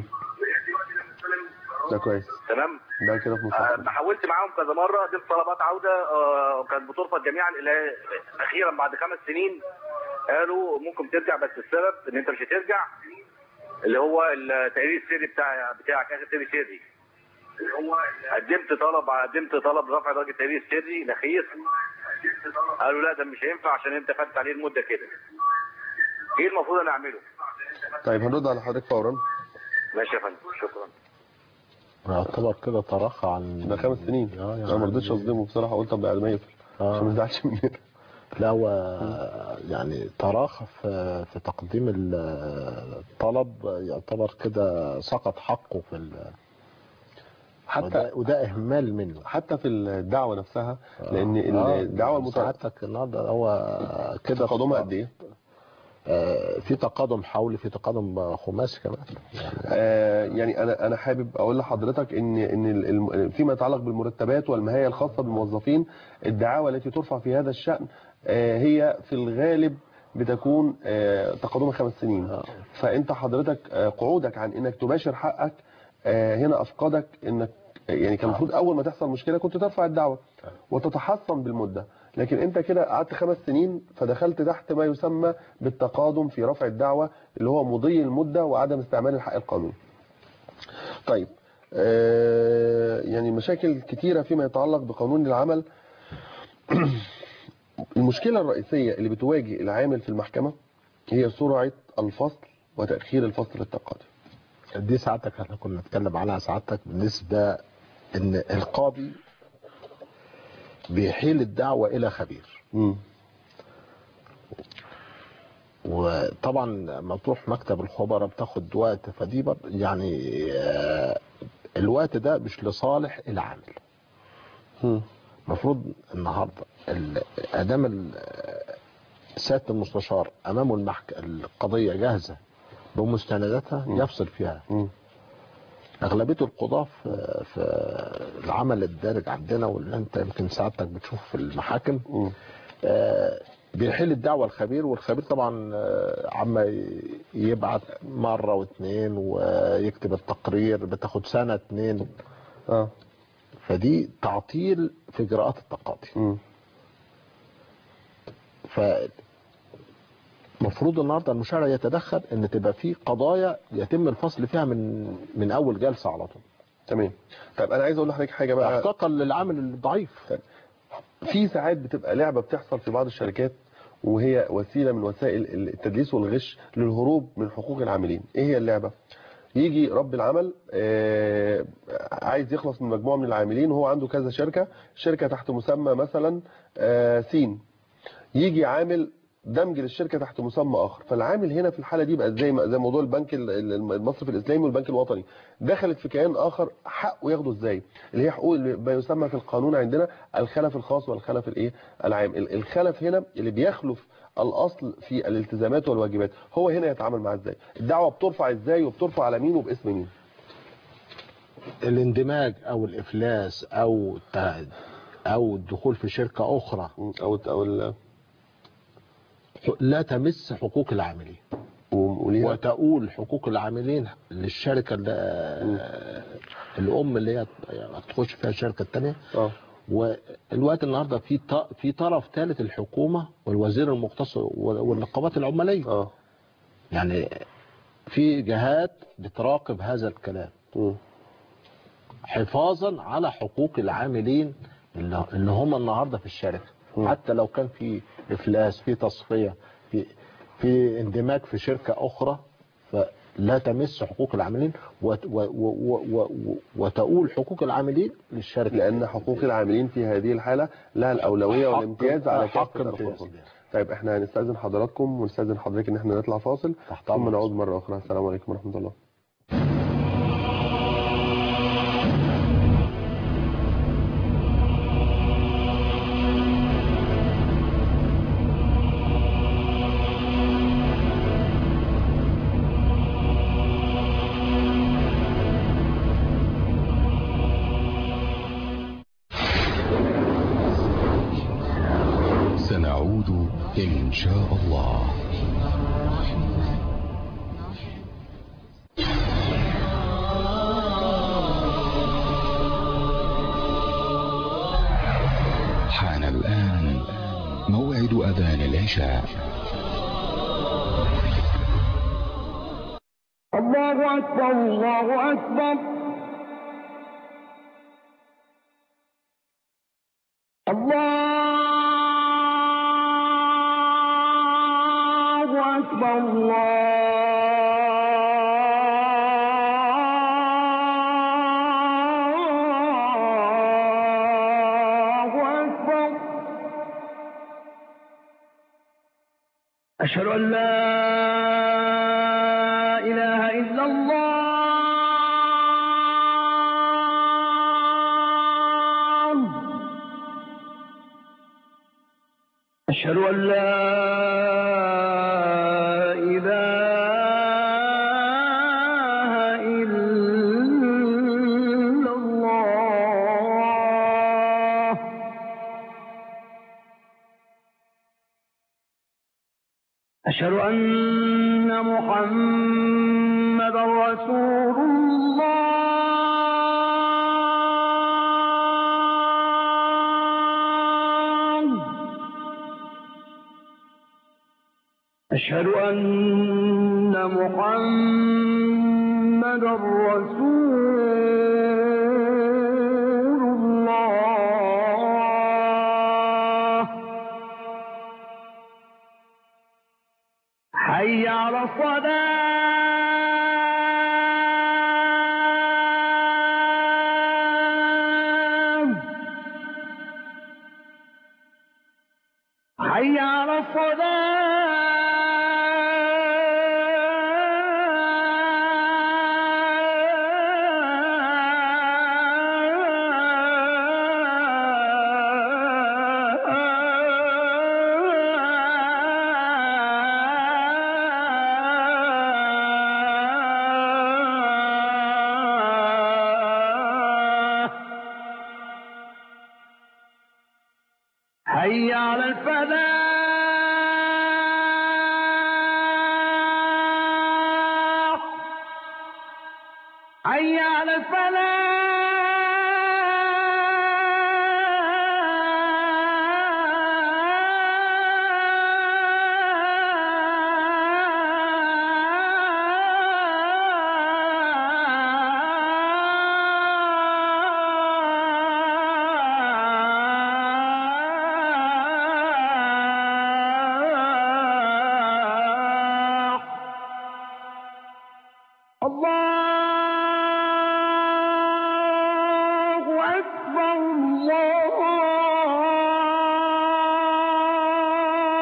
ده كويس تمام ده كده في آه، مصلحة حاولت معاهم كذا مره دي طلبات عوده آه، كانت بترفض جميعا الى اخيرا بعد خمس سنين قالوا ممكن ترجع بس السبب ان انت مش هترجع اللي هو التقرير السري بتاع بتاعك اخر تقرير سري قدمت طلب قدمت طلب رفع درجه التقرير السري نخيس قالوا لا ده مش هينفع عشان انت فاتت عليه المده كده ايه المفروض انا اعمله طيب هنرد على حضرتك فورا ماشي يا فندم شكرا يعتبر كده تراخى عن ده خمس سنين اه انا ما رضيتش اصدمه بصراحه قلت طب بعد ما يقفل آه. عشان ما يزعلش مننا لا هو يعني تراخى في في تقديم الطلب يعتبر كده سقط حقه في ال... حتى وده, وده اهمال منه حتى في الدعوه نفسها لان آه، الدعوه المتعدده سعادتك النهارده هو كده تقدمها قد ايه؟ آه، في تقادم حولي في تقادم خماسي كمان آه، يعني انا انا حابب اقول لحضرتك ان ان ال- الم- فيما يتعلق بالمرتبات والمهايه الخاصه بالموظفين الدعاوى التي ترفع في هذا الشان آه، هي في الغالب بتكون آه، تقدمها خمس سنين آه. فانت حضرتك آه، قعودك عن انك تباشر حقك آه، هنا افقدك انك يعني كان المفروض اول ما تحصل مشكله كنت ترفع الدعوه وتتحصن بالمده لكن انت كده قعدت خمس سنين فدخلت تحت ما يسمى بالتقادم في رفع الدعوه اللي هو مضي المده وعدم استعمال الحق القانوني طيب آه، يعني مشاكل كتيرة فيما يتعلق بقانون العمل المشكلة الرئيسية اللي بتواجه العامل في المحكمة هي سرعة الفصل وتأخير الفصل التقاضي دي سعادتك احنا كنا نتكلم عنها سعادتك بالنسبه ان القاضي بيحيل الدعوه الى خبير مم. وطبعا لما تروح مكتب الخبراء بتاخد وقت فدي برضه يعني آه، الوقت ده مش لصالح العامل مم. المفروض النهارده ال- ادام ال- سياده المستشار امامه المحك... القضيه جاهزه بمستنداتها يفصل فيها مم. اغلبيه القضاه في, في العمل الدارج عندنا واللي انت يمكن سعادتك بتشوف في المحاكم مم. آه، بيحل الدعوة الخبير والخبير طبعا آه، عما ي- يبعت مرة واثنين ويكتب التقرير بتاخد سنة اتنين اه فدي تعطيل في إجراءات التقاضي مم. ف المفروض النهارده المشرع يتدخل ان تبقى في قضايا يتم الفصل فيها من من اول جلسه على طول تمام طيب انا عايز اقول لحضرتك حاجة بقى احقاقا للعامل الضعيف في ساعات بتبقى لعبة بتحصل في بعض الشركات وهي وسيلة من وسائل التدليس والغش للهروب من حقوق العاملين ايه هي اللعبة يجي رب العمل آه، عايز يخلص من مجموعة من العاملين وهو عنده كذا شركة شركة تحت مسمى مثلا آه، سين يجي عامل دمج للشركه تحت مسمى اخر فالعامل هنا في الحاله دي بقى زي ما زي موضوع البنك ال- ال- المصرفي الاسلامي والبنك الوطني دخلت في كيان اخر حقه ياخده ازاي اللي هي حقوق اللي ما يسمى في القانون عندنا الخلف الخاص والخلف الايه العام ال- الخلف هنا اللي بيخلف الاصل في الالتزامات والواجبات هو هنا يتعامل معاه ازاي الدعوه بترفع ازاي وبترفع على مين وباسم مين الاندماج او الافلاس او الت- او الدخول في شركه اخرى او او ال- لا تمس حقوق العاملين وليها وتؤول حقوق العاملين للشركه اللي- الام اللي هي تخش فيها الشركه الثانيه اه والوقت النهارده في ط- في طرف ثالث الحكومه والوزير المختص وال- والنقابات العماليه اه يعني في جهات بتراقب هذا الكلام مم. حفاظا على حقوق العاملين اللي اللي هم النهارده في الشركه مم. حتى لو كان في افلاس في تصفيه في في اندماج في شركه اخرى فلا تمس حقوق العاملين وت- و- و- و- و- وتؤول حقوق العاملين للشركه لان حقوق العاملين في هذه الحاله لها الاولويه حق- والامتياز على حق كافه امتياز. الحقوق طيب احنا هنستاذن حضراتكم ونستاذن حضرتك ان احنا نطلع فاصل تحت ثم أمرك. نعود مره اخرى السلام عليكم ورحمه الله سنعود إن شاء الله حان الآن موعد أذان العشاء الله أكبر الله أكبر الله أكبر الله أكبر أشهد أن لا إله إلا الله أشهد أن لا إله إلا الله أشهد أن محمد رسول الله أشهد أن محمد رسول الله حي على الصلاة حي على الصلاة حي على الفلاح حي على الفلاح الله أكبر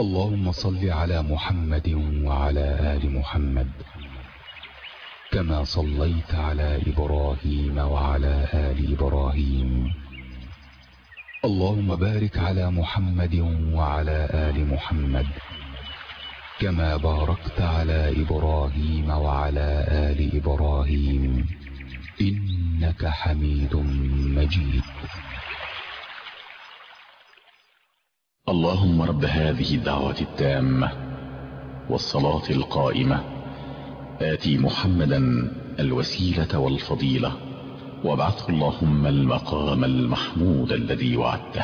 اللهم صل على محمد وعلى آل محمد كما صليت على إبراهيم وعلى آل إبراهيم اللهم بارك على محمد وعلى آل محمد كما باركت على إبراهيم وعلى آل إبراهيم إنك حميد مجيد اللهم رب هذه الدعوة التامة والصلاة القائمة آتي محمدا الوسيلة والفضيلة وابعثه اللهم المقام المحمود الذي وعدته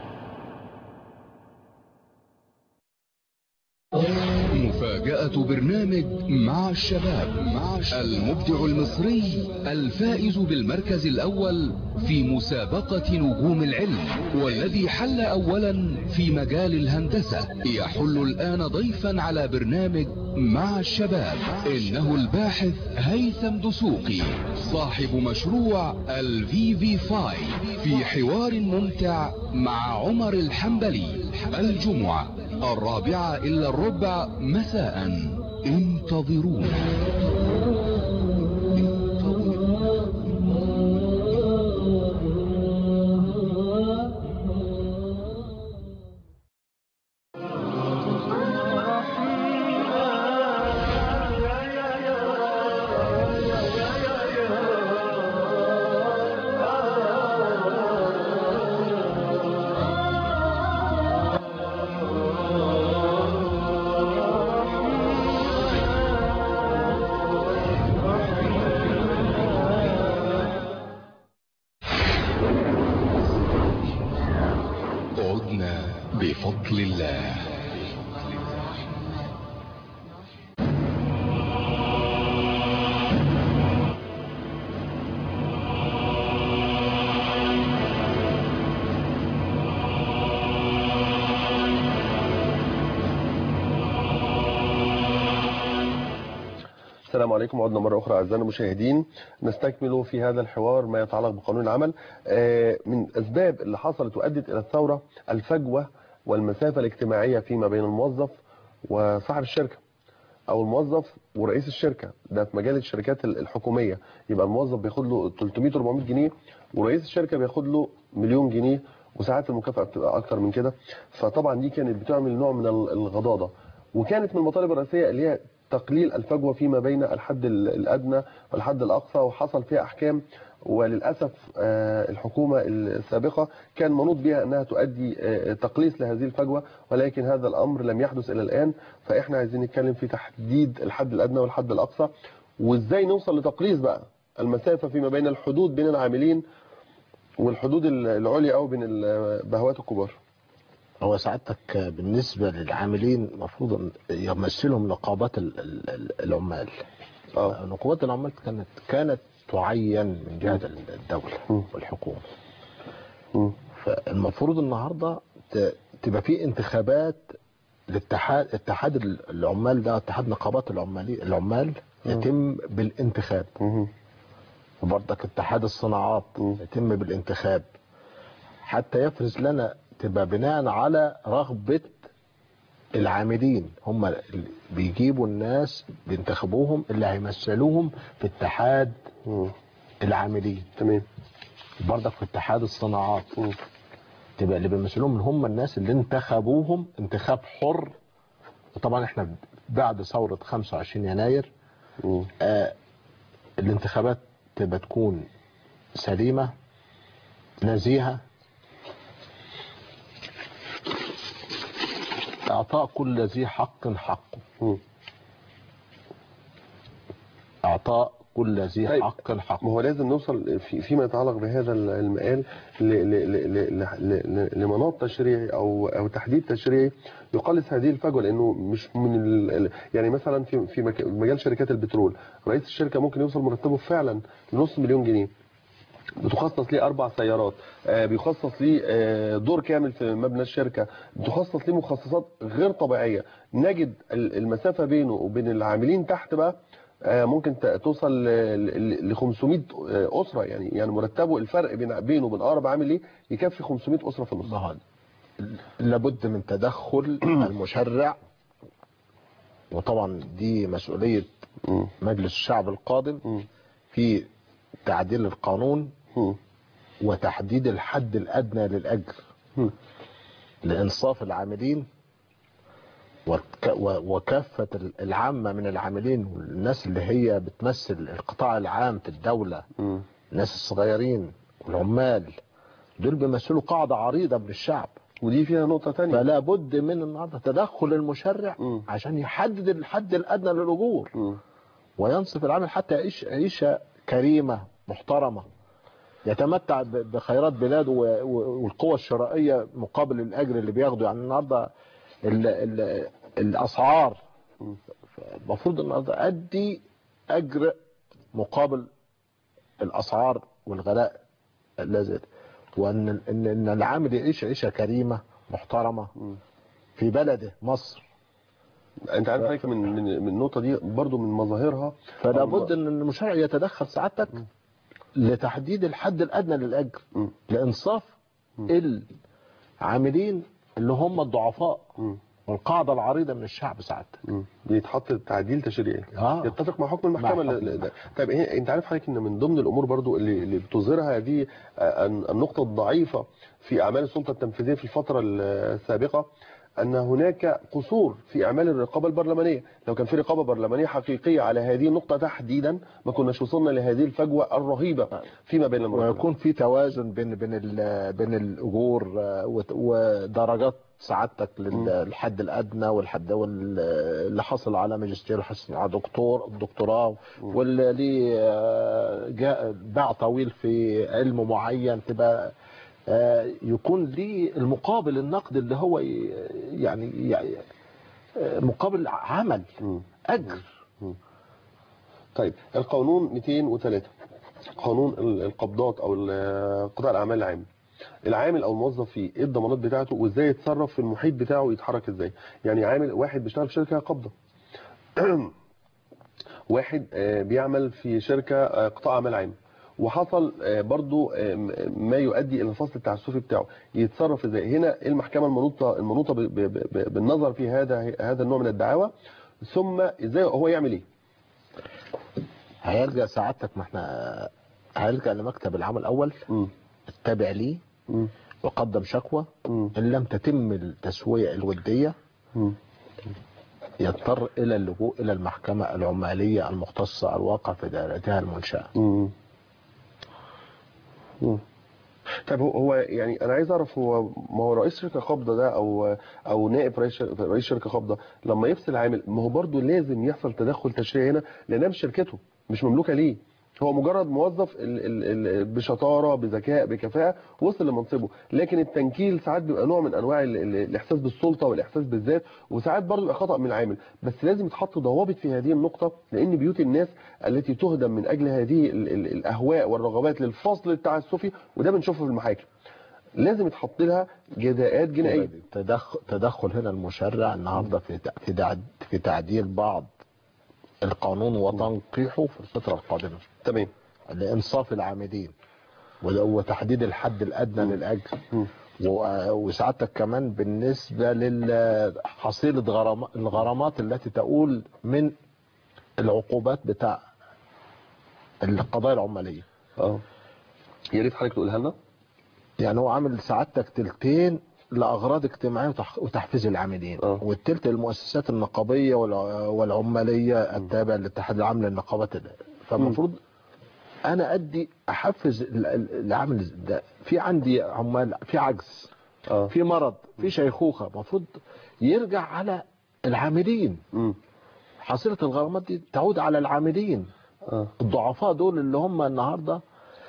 مفاجأة برنامج مع الشباب مع المبدع المصري الفائز بالمركز الأول في مسابقة نجوم العلم والذي حل أولا في مجال الهندسة يحل الآن ضيفا على برنامج مع الشباب إنه الباحث هيثم دسوقي صاحب مشروع الفي في فاي في حوار ممتع مع عمر الحنبلي الجمعة الرابعة إلا الربع مساء انتظرونا عدنا بفضل الله السلام عليكم عدنا مرة أخرى أعزائنا المشاهدين نستكمل في هذا الحوار ما يتعلق بقانون العمل آه، من أسباب اللي حصلت وأدت إلى الثورة الفجوة والمسافة الاجتماعية فيما بين الموظف وصاحب الشركة أو الموظف ورئيس الشركة ده في مجال الشركات الحكومية يبقى الموظف بياخد له 300 400 جنيه ورئيس الشركة بياخد له مليون جنيه وساعات المكافأة بتبقى أكتر من كده فطبعا دي كانت بتعمل نوع من الغضاضة وكانت من المطالب الرئيسية اللي هي تقليل الفجوة فيما بين الحد الأدنى والحد الأقصى وحصل فيها أحكام وللأسف آه، الحكومة السابقة كان منوط بها أنها تؤدي آه، تقليص لهذه الفجوة ولكن هذا الأمر لم يحدث إلى الآن فإحنا عايزين نتكلم في تحديد الحد الأدنى والحد الأقصى وإزاي نوصل لتقليص بقى المسافة فيما بين الحدود بين العاملين والحدود العليا أو بين البهوات الكبار هو سعادتك بالنسبة للعاملين المفروض أن يمثلهم نقابات ال- ال- ال- العمال آه. نقابات العمال كانت كانت تعين من جهة الدولة م. والحكومة م. فالمفروض النهاردة ت- تبقى في انتخابات الاتحاد اتحاد العمال ده اتحاد نقابات العمالي العمال يتم بالانتخاب مهم. وبرضك اتحاد الصناعات م. يتم بالانتخاب حتى يفرز لنا تبقى بناء على رغبة العاملين هم اللي بيجيبوا الناس بينتخبوهم اللي هيمثلوهم في اتحاد م. العاملين تمام برضك في اتحاد الصناعات م. تبقى اللي بيمثلوهم هم الناس اللي انتخبوهم انتخاب حر وطبعا احنا بعد ثورة 25 يناير م. آه الانتخابات تبقى تكون سليمة نزيهة اعطاء كل ذي حق حقه م. اعطاء كل ذي طيب. حق ما حقه هو لازم نوصل في فيما يتعلق بهذا المقال ل- ل- ل- ل- ل- لمناط تشريعي او او تحديد تشريعي يقلص هذه الفجوه لانه مش من ال- ال- يعني مثلا في في مك- مجال شركات البترول رئيس الشركه ممكن يوصل مرتبه فعلا لنص مليون جنيه بتخصص ليه اربع سيارات آه، بيخصص ليه آه، دور كامل في مبنى الشركه بتخصص ليه مخصصات غير طبيعيه نجد ال- المسافه بينه وبين العاملين تحت بقى آه، ممكن ت- توصل ل 500 اسره يعني يعني مرتبه الفرق بين بينه وبين اقرب عامل ليه يكفي 500 اسره في النص ده هذا. لابد من تدخل المشرع وطبعا دي مسؤولية مم. مجلس الشعب القادم مم. في تعديل القانون مم. وتحديد الحد الأدنى للأجر مم. لإنصاف العاملين وك- و- وكافة العامة من العاملين والناس اللي هي بتمثل القطاع العام في الدولة مم. الناس الصغيرين والعمال دول بيمثلوا قاعدة عريضة من الشعب ودي فيها نقطة تانية فلا بد من النهارده تدخل المشرع مم. عشان يحدد الحد الادنى للاجور مم. وينصف العامل حتى يعيش عيشه كريمه محترمه يتمتع ب- بخيرات بلاده و- و- والقوة الشرائية مقابل الأجر اللي بياخده يعني النهاردة ال ال الأسعار المفروض النهاردة أدي أجر مقابل الأسعار والغلاء الذي وأن إن إن العامل يعيش عيشة كريمة محترمة في بلده مصر انت عارف حضرتك من من من النقطه دي برضو من مظاهرها فلا بد ان المشرع يتدخل سعادتك لتحديد الحد الادنى للاجر مم. لانصاف العاملين اللي هم الضعفاء مم. والقاعده العريضه من الشعب سعادتك مم. يتحط تعديل تشريعي آه. يتفق مع حكم المحكمه مع اللي- حكم اللي- طيب هي انت عارف حضرتك ان من ضمن الامور برضو اللي, اللي بتظهرها هذه آه، النقطه الضعيفه في اعمال السلطه التنفيذيه في الفتره السابقه ان هناك قصور في اعمال الرقابه البرلمانيه لو كان في رقابه برلمانيه حقيقيه على هذه النقطه تحديدا ما كناش وصلنا لهذه الفجوه الرهيبه فيما بين المرتبات ويكون في توازن بين بين ال- بين الاجور آه، وت- ودرجات سعادتك للحد الادنى والحد وال- اللي حصل على ماجستير حصل على دكتور دكتوراه واللي ليه آه، جاء باع طويل في علم معين تبقى آه، يكون ليه المقابل النقد اللي هو ي- يعني يعني، آه، مقابل عمل مم. اجر طيب القانون 203 قانون ال- القبضات او ال- قطاع الاعمال العام العامل او الموظف فيه ايه الضمانات بتاعته وازاي يتصرف في المحيط بتاعه يتحرك ازاي يعني عامل واحد بيشتغل في شركه قبضه واحد آه، بيعمل في شركه آه، قطاع اعمال عام وحصل آه، برضو آه، م- ما يؤدي الى الفصل التعسفي بتاعه يتصرف ازاي هنا المحكمه المنوطه المنوطه ب- ب- ب- بالنظر في هذا هذا النوع من الدعاوى ثم ازاي هو يعمل ايه هيلجأ سعادتك ما احنا هيلجأ لمكتب العمل الاول مم. اتبع ليه مم. وقدم شكوى مم. ان لم تتم التسوية الودية مم. يضطر الى اللجوء الى المحكمة العمالية المختصة الواقع في دائرتها المنشأة مم. مم. طيب هو هو يعني انا عايز اعرف هو ما هو رئيس شركه قابضه ده او او نائب رئيس شر- رئيس شركه قابضه لما يفصل عامل ما هو برضه لازم يحصل تدخل تشريعي هنا لانها مش شركته مش مملوكه ليه هو مجرد موظف ال ال ال بشطاره بذكاء بكفاءه وصل لمنصبه لكن التنكيل ساعات بيبقى نوع من انواع ال ال الاحساس بالسلطه والاحساس بالذات وساعات برضه بيبقى خطا من العامل بس لازم يتحط ضوابط في هذه النقطه لان بيوت الناس التي تهدم من اجل هذه ال ال الاهواء والرغبات للفصل التعسفي وده بنشوفه في المحاكم لازم يتحط لها جزاءات جنائيه تدخل, تدخل هنا المشرع النهاردة في تع- في دع- في تعديل بعض القانون وتنقيحه في الفترة القادمة تمام لإنصاف العاملين وده- وتحديد الحد الأدنى للأجر و- وسعادتك كمان بالنسبة لحصيلة غرام- الغرامات التي تقول من العقوبات بتاع القضايا العمالية اه يا ريت حضرتك تقولها لنا يعني هو عامل سعادتك تلتين لأغراض اجتماعية وتح- وتحفيز العاملين آه. والتلت المؤسسات النقابية والع- والعمالية التابعة للاتحاد العام للنقابات ال- فالمفروض أنا أدي أحفز ال- ال- العامل ده في عندي عمال في عجز اه في مرض في شيخوخة المفروض يرجع على العاملين امم حصيلة الغرامات دي تعود على العاملين اه الضعفاء دول اللي هم النهارده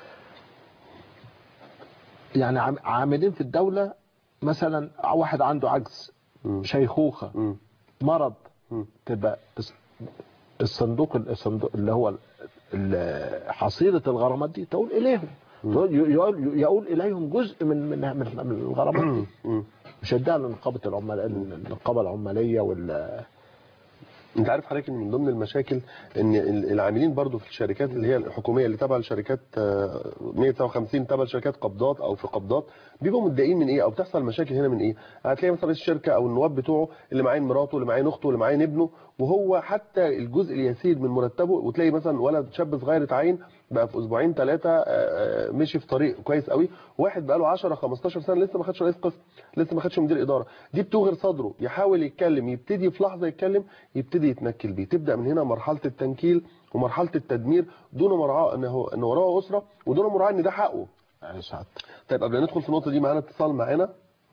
يعني عام- عاملين في الدولة مثلا واحد عنده عجز مم. شيخوخة مم. مرض مم. تبقى الس- الصندوق الصندوق اللي هو ال- ال- حصيلة الغرامات دي تقول إليهم تقول- يقول, يقول إليهم جزء من من من, من الغرامات دي مم. مش هديها لنقابة العمال النقابة العمالية وال انت عارف حضرتك ان من ضمن المشاكل ان ال- العاملين برضو في الشركات اللي هي الحكوميه اللي تبع الشركات آه، 159 تبع الشركات قبضات او في قبضات بيبقوا متضايقين من ايه او بتحصل مشاكل هنا من ايه هتلاقي مثلا رئيس الشركه او النواب بتوعه اللي معين مراته اللي معين اخته اللي معين ابنه وهو حتى الجزء اليسير من مرتبه وتلاقي مثلا ولد شاب صغير اتعين بقى في اسبوعين ثلاثه مشي في طريق كويس قوي واحد بقى له 10 15 سنه لسه ما خدش رئيس قسم لسه ما خدش مدير اداره دي بتوغر صدره يحاول يتكلم يبتدي في لحظه يتكلم يبتدي يتنكل بيه تبدا من هنا مرحله التنكيل ومرحله التدمير دون مراعاه ان هو ان وراه اسره ودون مراعاه ان ده حقه يا سعادة طيب قبل ما ندخل في النقطه دي معانا اتصال معانا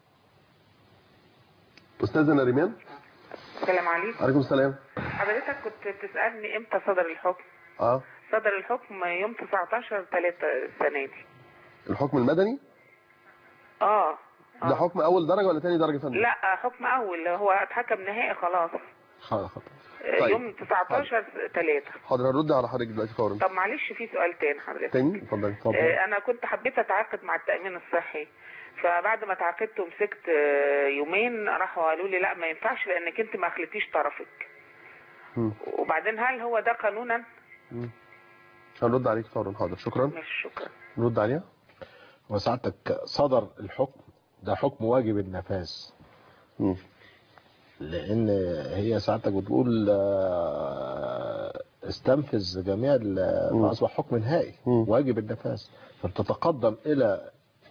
استاذه ريمان السلام عليكم عليكم السلام حضرتك كنت بتسالني امتى صدر الحكم اه صدر الحكم يوم 19 3 السنه دي الحكم المدني اه ده حكم اول درجه ولا تاني درجه يا فندم لا حكم اول هو اتحكم نهائي خلاص خلاص خلاص. آه، طيب. يوم 19 3 حاضر هرد على حضرتك دلوقتي فورا طب معلش في سؤال تاني حضرتك تاني اتفضل اتفضل آه، انا كنت حبيت اتعاقد مع التامين الصحي فبعد ما تعاقدت ومسكت آه، يومين راحوا قالوا لي لا ما ينفعش لانك انت ما خليتيش طرفك مم. وبعدين هل هو ده قانونا هنرد عليك فورا حاضر شكرا مش شكرا نرد عليها وسعادتك صدر الحكم ده حكم واجب النفاذ مم. لان هي ساعتك بتقول آه، استنفذ جميع ال- مم. فاصبح حكم نهائي مم. واجب النفاذ فانت تتقدم الى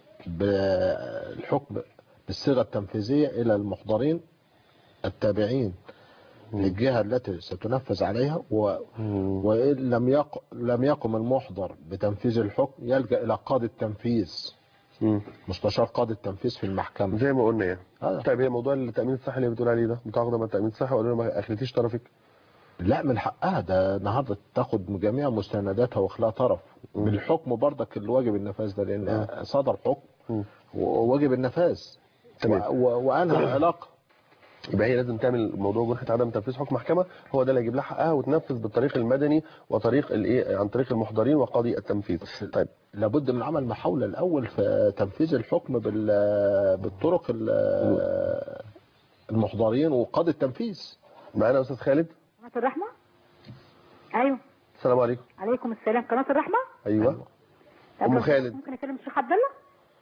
بالحكم بالصيغه التنفيذيه الى المحضرين التابعين للجهه التي ستنفذ عليها و... مم. وإن لم يق... لم يقم المحضر بتنفيذ الحكم يلجأ إلى قاضي التنفيذ مم. مستشار قاضي التنفيذ في المحكمة زي ما قلنا يعني آه. طيب هي موضوع التامين الصحي اللي بتقول عليه ده متعاقده مع التامين الصحي وقالوا لها ما اخلتيش طرفك لا من حقها ده النهارده تاخد من جميع مستنداتها واخلاء طرف بالحكم برضك الواجب النفاذ ده لان صدر حكم مم. وواجب النفاذ تمام. و... و... وانهى العلاقه يبقى هي لازم تعمل موضوع جنحة عدم تنفيذ حكم محكمة هو ده اللي هيجيب لها حقها وتنفذ بالطريق المدني وطريق الايه عن طريق المحضرين وقاضي التنفيذ طيب لابد من عمل محاولة الأول في تنفيذ الحكم بال... بالطرق ال- المحضرين وقاضي التنفيذ معانا استاذ خالد قناة الرحمة ايوه السلام عليكم عليكم السلام قناة الرحمة ايوه طب أم لو خالد. ممكن اكلم الشيخ عبد الله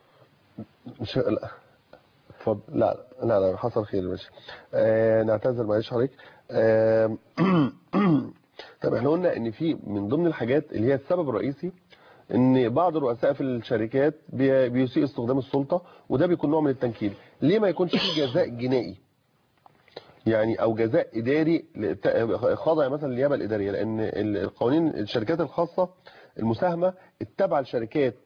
مش لا اتفضل لا لا لا حصل خير ماشي آه نعتذر معلش حضرتك آه طب احنا قلنا ان في من ضمن الحاجات اللي هي السبب الرئيسي ان بعض الرؤساء في الشركات بي- بيسيء استخدام السلطة وده بيكون نوع من التنكيل ليه ما يكونش في جزاء جنائي يعني او جزاء اداري لت- خاضع مثلا للنيابه الاداريه لان ال- القوانين الشركات الخاصه المساهمه التابعه لشركات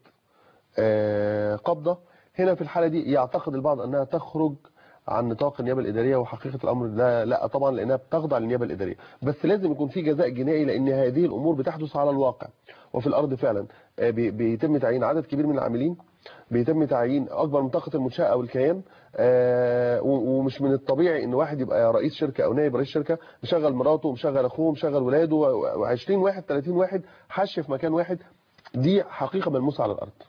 آه، قبضه هنا في الحاله دي يعتقد البعض انها تخرج عن نطاق النيابه الاداريه وحقيقه الامر ده لا طبعا لانها بتخضع للنيابه الاداريه بس لازم يكون في جزاء جنائي لان هذه الامور بتحدث على الواقع وفي الارض فعلا آه، بي- بيتم تعيين عدد كبير من العاملين بيتم تعيين اكبر من طاقه المنشاه او الكيان آه، و- ومش من الطبيعي ان واحد يبقى رئيس شركه او نائب رئيس شركه مشغل مراته ومشغل اخوه ومشغل ولاده و20 واحد 30 واحد حش في مكان واحد دي حقيقه ملموسه على الارض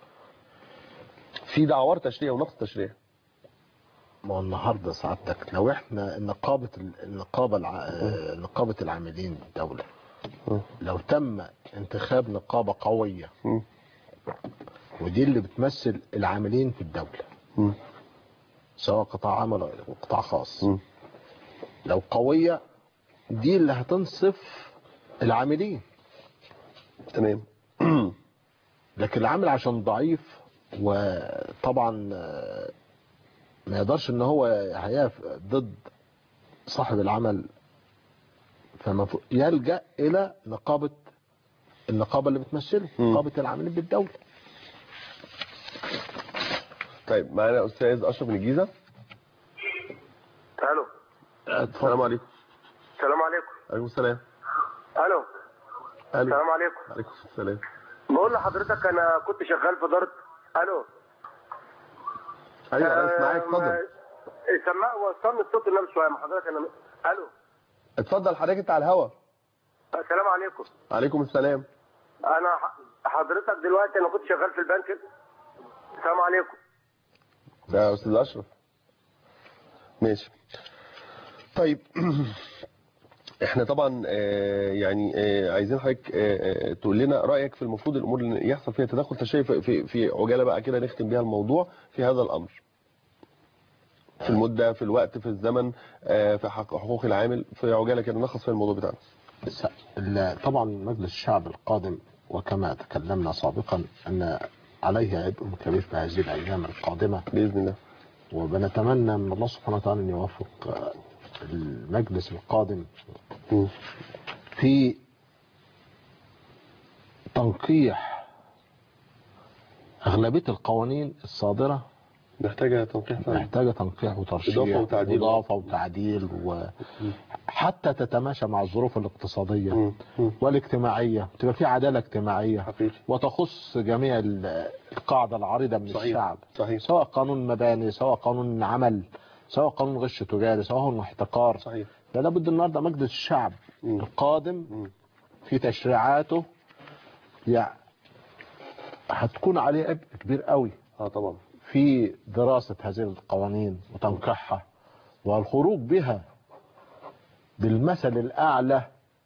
في دعوار تشريع ونقص تشريع ما هو النهارده سعادتك لو احنا نقابه ال- النقابه الع... آه، نقابه العاملين بالدوله م. لو تم انتخاب نقابه قويه م. ودي اللي بتمثل العاملين في الدوله م. سواء قطاع عمل او قطاع خاص م. لو قويه دي اللي هتنصف العاملين تمام لكن العامل عشان ضعيف وطبعا آه، ما يقدرش ان هو هيقف ضد صاحب العمل فمفروض يلجأ الى نقابة النقابة اللي بتمثله مم. نقابة العاملين بالدولة طيب معانا استاذ اشرف من الجيزه الو السلام عليكم السلام عليكم عليكم السلام الو الو السلام عليكم عليكم السلام بقول لحضرتك انا كنت شغال في دار الو ايوه انا معاك آه، اتفضل سماع وصلني الصوت النبي شويه مع حضرتك انا الو اتفضل حضرتك انت على الهوا السلام عليكم عليكم السلام انا ح- حضرتك دلوقتي انا كنت شغال في البنك السلام عليكم ده يا استاذ اشرف ماشي طيب احنا طبعا آه، يعني آه، عايزين حضرتك آه، آه، تقول لنا رايك في المفروض الامور اللي يحصل فيها تدخل تشريعي في في- في عجاله بقى كده نختم بيها الموضوع في هذا الامر في المده في الوقت في الزمن آه، في حق- حقوق العامل في عجاله كده نلخص في الموضوع بتاعنا س- ال- طبعا مجلس الشعب القادم وكما تكلمنا سابقا أن عليه عبء كبير في هذه الأيام القادمة باذن الله وبنتمنى من الله سبحانه وتعالى أن يوفق آه، المجلس القادم في تنقيح أغلبية القوانين الصادرة محتاجه تنقيح فعلا محتاجة تنقيح وترشيح إضافة وتعديل. وإضافة وتعديل وحتى تتماشى مع الظروف الاقتصادية والاجتماعية تبقى في عدالة اجتماعية حقيقي. وتخص جميع ال- القاعدة العريضة من صحيح. الشعب صحيح. سواء قانون مباني سواء قانون عمل سواء قانون غش تجاري سواء قانون احتكار صحيح فلا بد النهارده مجلس الشعب القادم في تشريعاته يعني هتكون عليه عبء كبير قوي اه طبعا في دراسة هذه القوانين وتنقيحها والخروج بها بالمثل الأعلى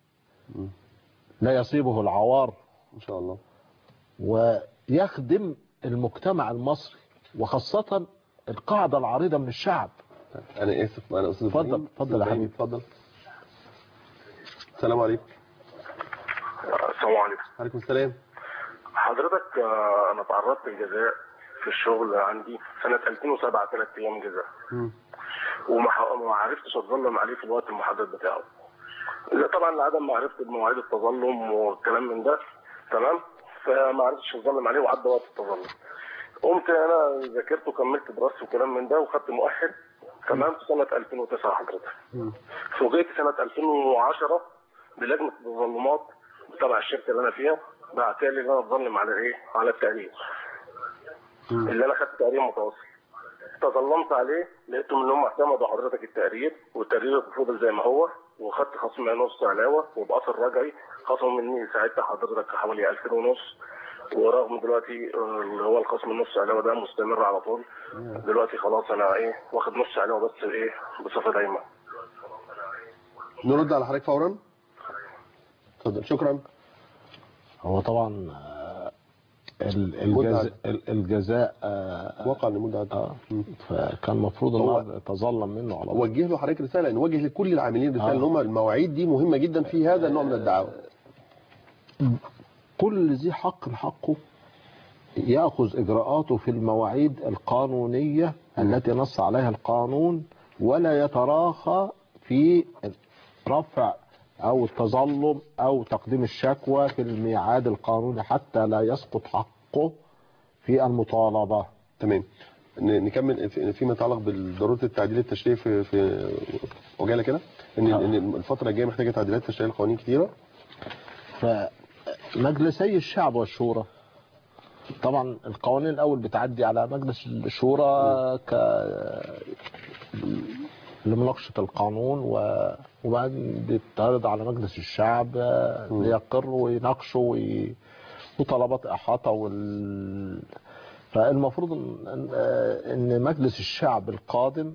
لا يصيبه العوار ان شاء الله ويخدم المجتمع المصري وخاصة القاعدة العريضة من الشعب انا اسف انا استاذ اتفضل، إبراهيم. اتفضل يا إبراهيم، حبيبي. اتفضل السلام عليكم السلام عليكم عليكم السلام حضرتك آه، انا تعرضت لجزاء في الشغل عندي سنة 2007 ثلاث ايام جزاء وما ح- ما عرفتش اتظلم عليه في الوقت المحدد بتاعه لا طبعا لعدم معرفتي بمواعيد التظلم والكلام من ده تمام فما عرفتش اتظلم عليه وعدى وقت التظلم قمت انا ذاكرت وكملت دراستي وكلام من ده وخدت مؤهل تمام في سنة 2009 حضرتك فوجئت سنة 2010 بلجنة التظلمات تبع الشركة اللي أنا فيها بعتها لي إن أنا أتظلم على إيه؟ على التقرير. اللي أنا خدت تقرير متواصل. تظلمت عليه لقيتهم إن هم اعتمدوا حضرتك التقرير والتقرير فضل زي ما هو وخدت خصم نص علاوة وبأثر رجعي خصموا مني ساعتها حضرتك حوالي 2000 ونص ورغم دلوقتي آه، اللي هو الخصم النص علاوة ده مستمر على طول دلوقتي خلاص أنا إيه واخد نص علاوة بس إيه بصفة دايمة. نرد على حضرتك فورا اتفضل شكرا هو طبعا آه، ال- الجزاء ال- الجزاء آه، وقع لمده عدد آه، فكان المفروض هو- ان يتظلم منه على طول وجه له حضرتك رساله ان وجه لكل العاملين رساله آه. ان هم المواعيد دي مهمه جدا في هذا النوع من الدعاوى كل ذي حق حقه يأخذ إجراءاته في المواعيد القانونية التي نص عليها القانون ولا يتراخى في رفع أو التظلم أو تقديم الشكوى في الميعاد القانوني حتى لا يسقط حقه في المطالبة تمام ن- نكمل في- فيما يتعلق بضروره التعديل التشريعي في في عجاله كده ان آه. ان الفتره الجايه محتاجه تعديلات تشريعيه لقوانين كتيره فمجلسي الشعب والشورى طبعا القوانين الاول بتعدي على مجلس الشورى ك لمناقشه القانون و... وبعدين بيتعرض على مجلس الشعب ليقر ويناقشوا وي... وطلبات احاطه وال... فالمفروض ان ان مجلس الشعب القادم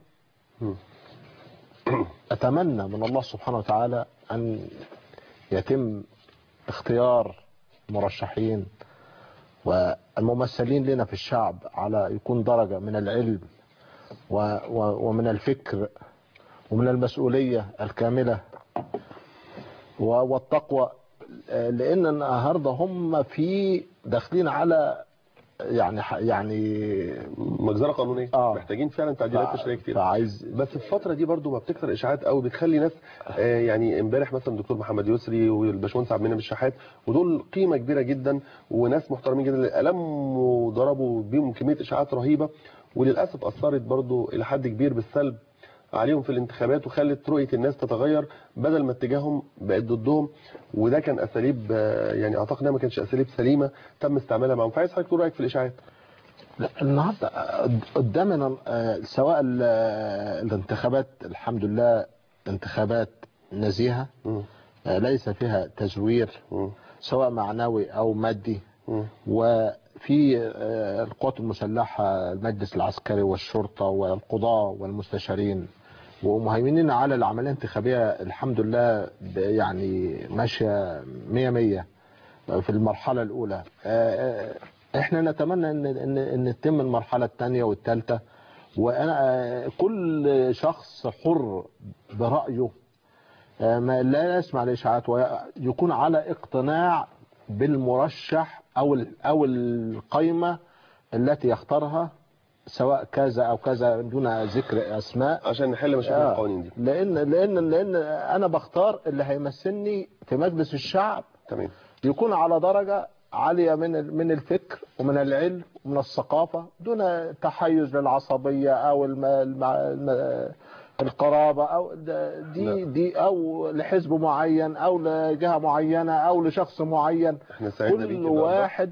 اتمنى من الله سبحانه وتعالى ان يتم اختيار مرشحين والممثلين لنا في الشعب على يكون درجة من العلم و و ومن الفكر ومن المسؤولية الكاملة و- والتقوى آه، لأن النهاردة هم في داخلين على يعني ح- يعني مجزره قانونيه آه. محتاجين فعلا تعديلات ف- تشريعيه كتير فعايز بس الفتره دي برضو ما بتكثر اشاعات قوي بتخلي ناس آه يعني امبارح مثلا الدكتور محمد يسري والباشمهندس عبد المنعم الشحات ودول قيمه كبيره جدا وناس محترمين جدا الموا وضربوا بيهم كميه اشاعات رهيبه وللاسف اثرت برضو الى حد كبير بالسلب عليهم في الانتخابات وخلت رؤيه الناس تتغير بدل ما اتجاههم بقت ضدهم وده كان اساليب آه، يعني اعتقد انها ما كانتش اساليب سليمه تم استعمالها معاهم فعايز حضرتك تقول رايك في الاشاعات لا النهارده قدامنا آه، سواء ال- آه، الانتخابات الحمد لله انتخابات نزيهه آه، ليس فيها تزوير سواء معنوي او مادي وفي آه، القوات المسلحه المجلس العسكري والشرطه والقضاه والمستشارين ومهيمنين على العمليه الانتخابيه الحمد لله ب- يعني ماشيه 100 100 في المرحله الاولى آه، آه، احنا نتمنى ان ان ان تتم المرحله الثانيه والثالثه وانا آه، كل شخص حر برايه آه، ما لا يسمع الاشاعات ويكون على اقتناع بالمرشح او ال- او القائمه التي يختارها سواء كذا او كذا دون ذكر اسماء عشان نحل مشاكل آه، القوانين دي لان لان لان انا بختار اللي هيمثلني في مجلس الشعب تمام يكون على درجه عاليه من ال- من الفكر ومن العلم ومن الثقافه دون تحيز للعصبيه او الم... الم... الم... القرابه او ده- دي دي او لحزب معين او لجهه معينه او لشخص معين احنا سعدنا بيك كل النهاردة. واحد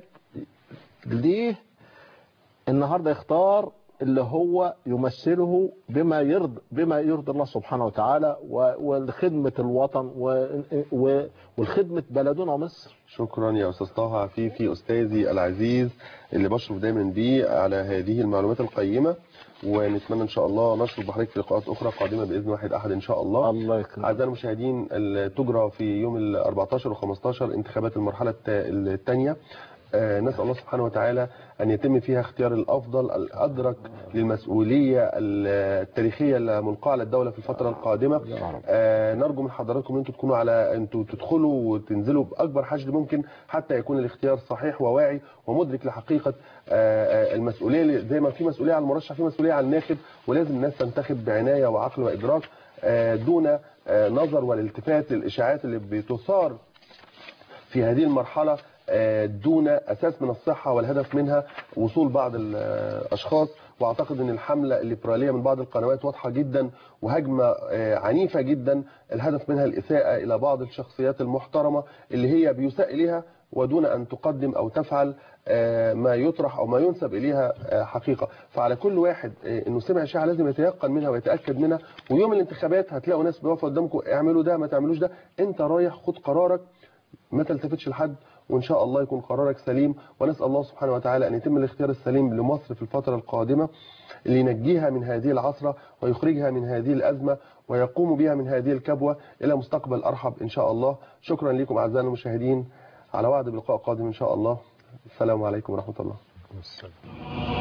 ليه النهارده يختار اللي هو يمثله بما يرضي بما يرضي الله سبحانه وتعالى و- ولخدمه الوطن و- و- ولخدمه بلدنا مصر شكرا يا استاذ طه عفيفي استاذي العزيز اللي بشرف دايما بيه على هذه المعلومات القيمه ونتمنى ان شاء الله نشرف بحضرتك في لقاءات اخرى قادمه باذن واحد احد ان شاء الله الله يكرمك اعزائي المشاهدين ال- تجرى في يوم ال 14 و 15 انتخابات المرحله الثانيه نسال الله سبحانه وتعالى ان يتم فيها اختيار الافضل الادرك للمسؤوليه التاريخيه الملقاه على الدوله في الفتره القادمه آه، نرجو من حضراتكم ان انتم تكونوا على انتوا تدخلوا وتنزلوا باكبر حشد ممكن حتى يكون الاختيار صحيح وواعي ومدرك لحقيقه آه، آه، المسؤوليه اللي- زي ما في مسؤوليه على المرشح في مسؤوليه على الناخب ولازم الناس تنتخب بعنايه وعقل وادراك آه، دون آه، نظر والالتفات للاشاعات اللي بتثار في هذه المرحلة آه، دون أساس من الصحة والهدف منها وصول بعض الأشخاص وأعتقد أن الحملة الليبرالية من بعض القنوات واضحة جدا وهجمة آه، عنيفة جدا الهدف منها الإساءة إلى بعض الشخصيات المحترمة اللي هي بيساء إليها ودون أن تقدم أو تفعل آه، ما يطرح أو ما ينسب إليها آه، حقيقة فعلى كل واحد آه، إنه سمع إشاعة لازم يتيقن منها ويتأكد منها ويوم الانتخابات هتلاقوا ناس بيقفوا قدامكم اعملوا ده ما تعملوش ده أنت رايح خد قرارك ما تلتفتش لحد وان شاء الله يكون قرارك سليم ونسال الله سبحانه وتعالى ان يتم الاختيار السليم لمصر في الفتره القادمه اللي ينجيها من هذه العصره ويخرجها من هذه الازمه ويقوم بها من هذه الكبوه الى مستقبل ارحب ان شاء الله شكرا لكم اعزائنا المشاهدين على وعد بلقاء قادم ان شاء الله السلام عليكم ورحمه الله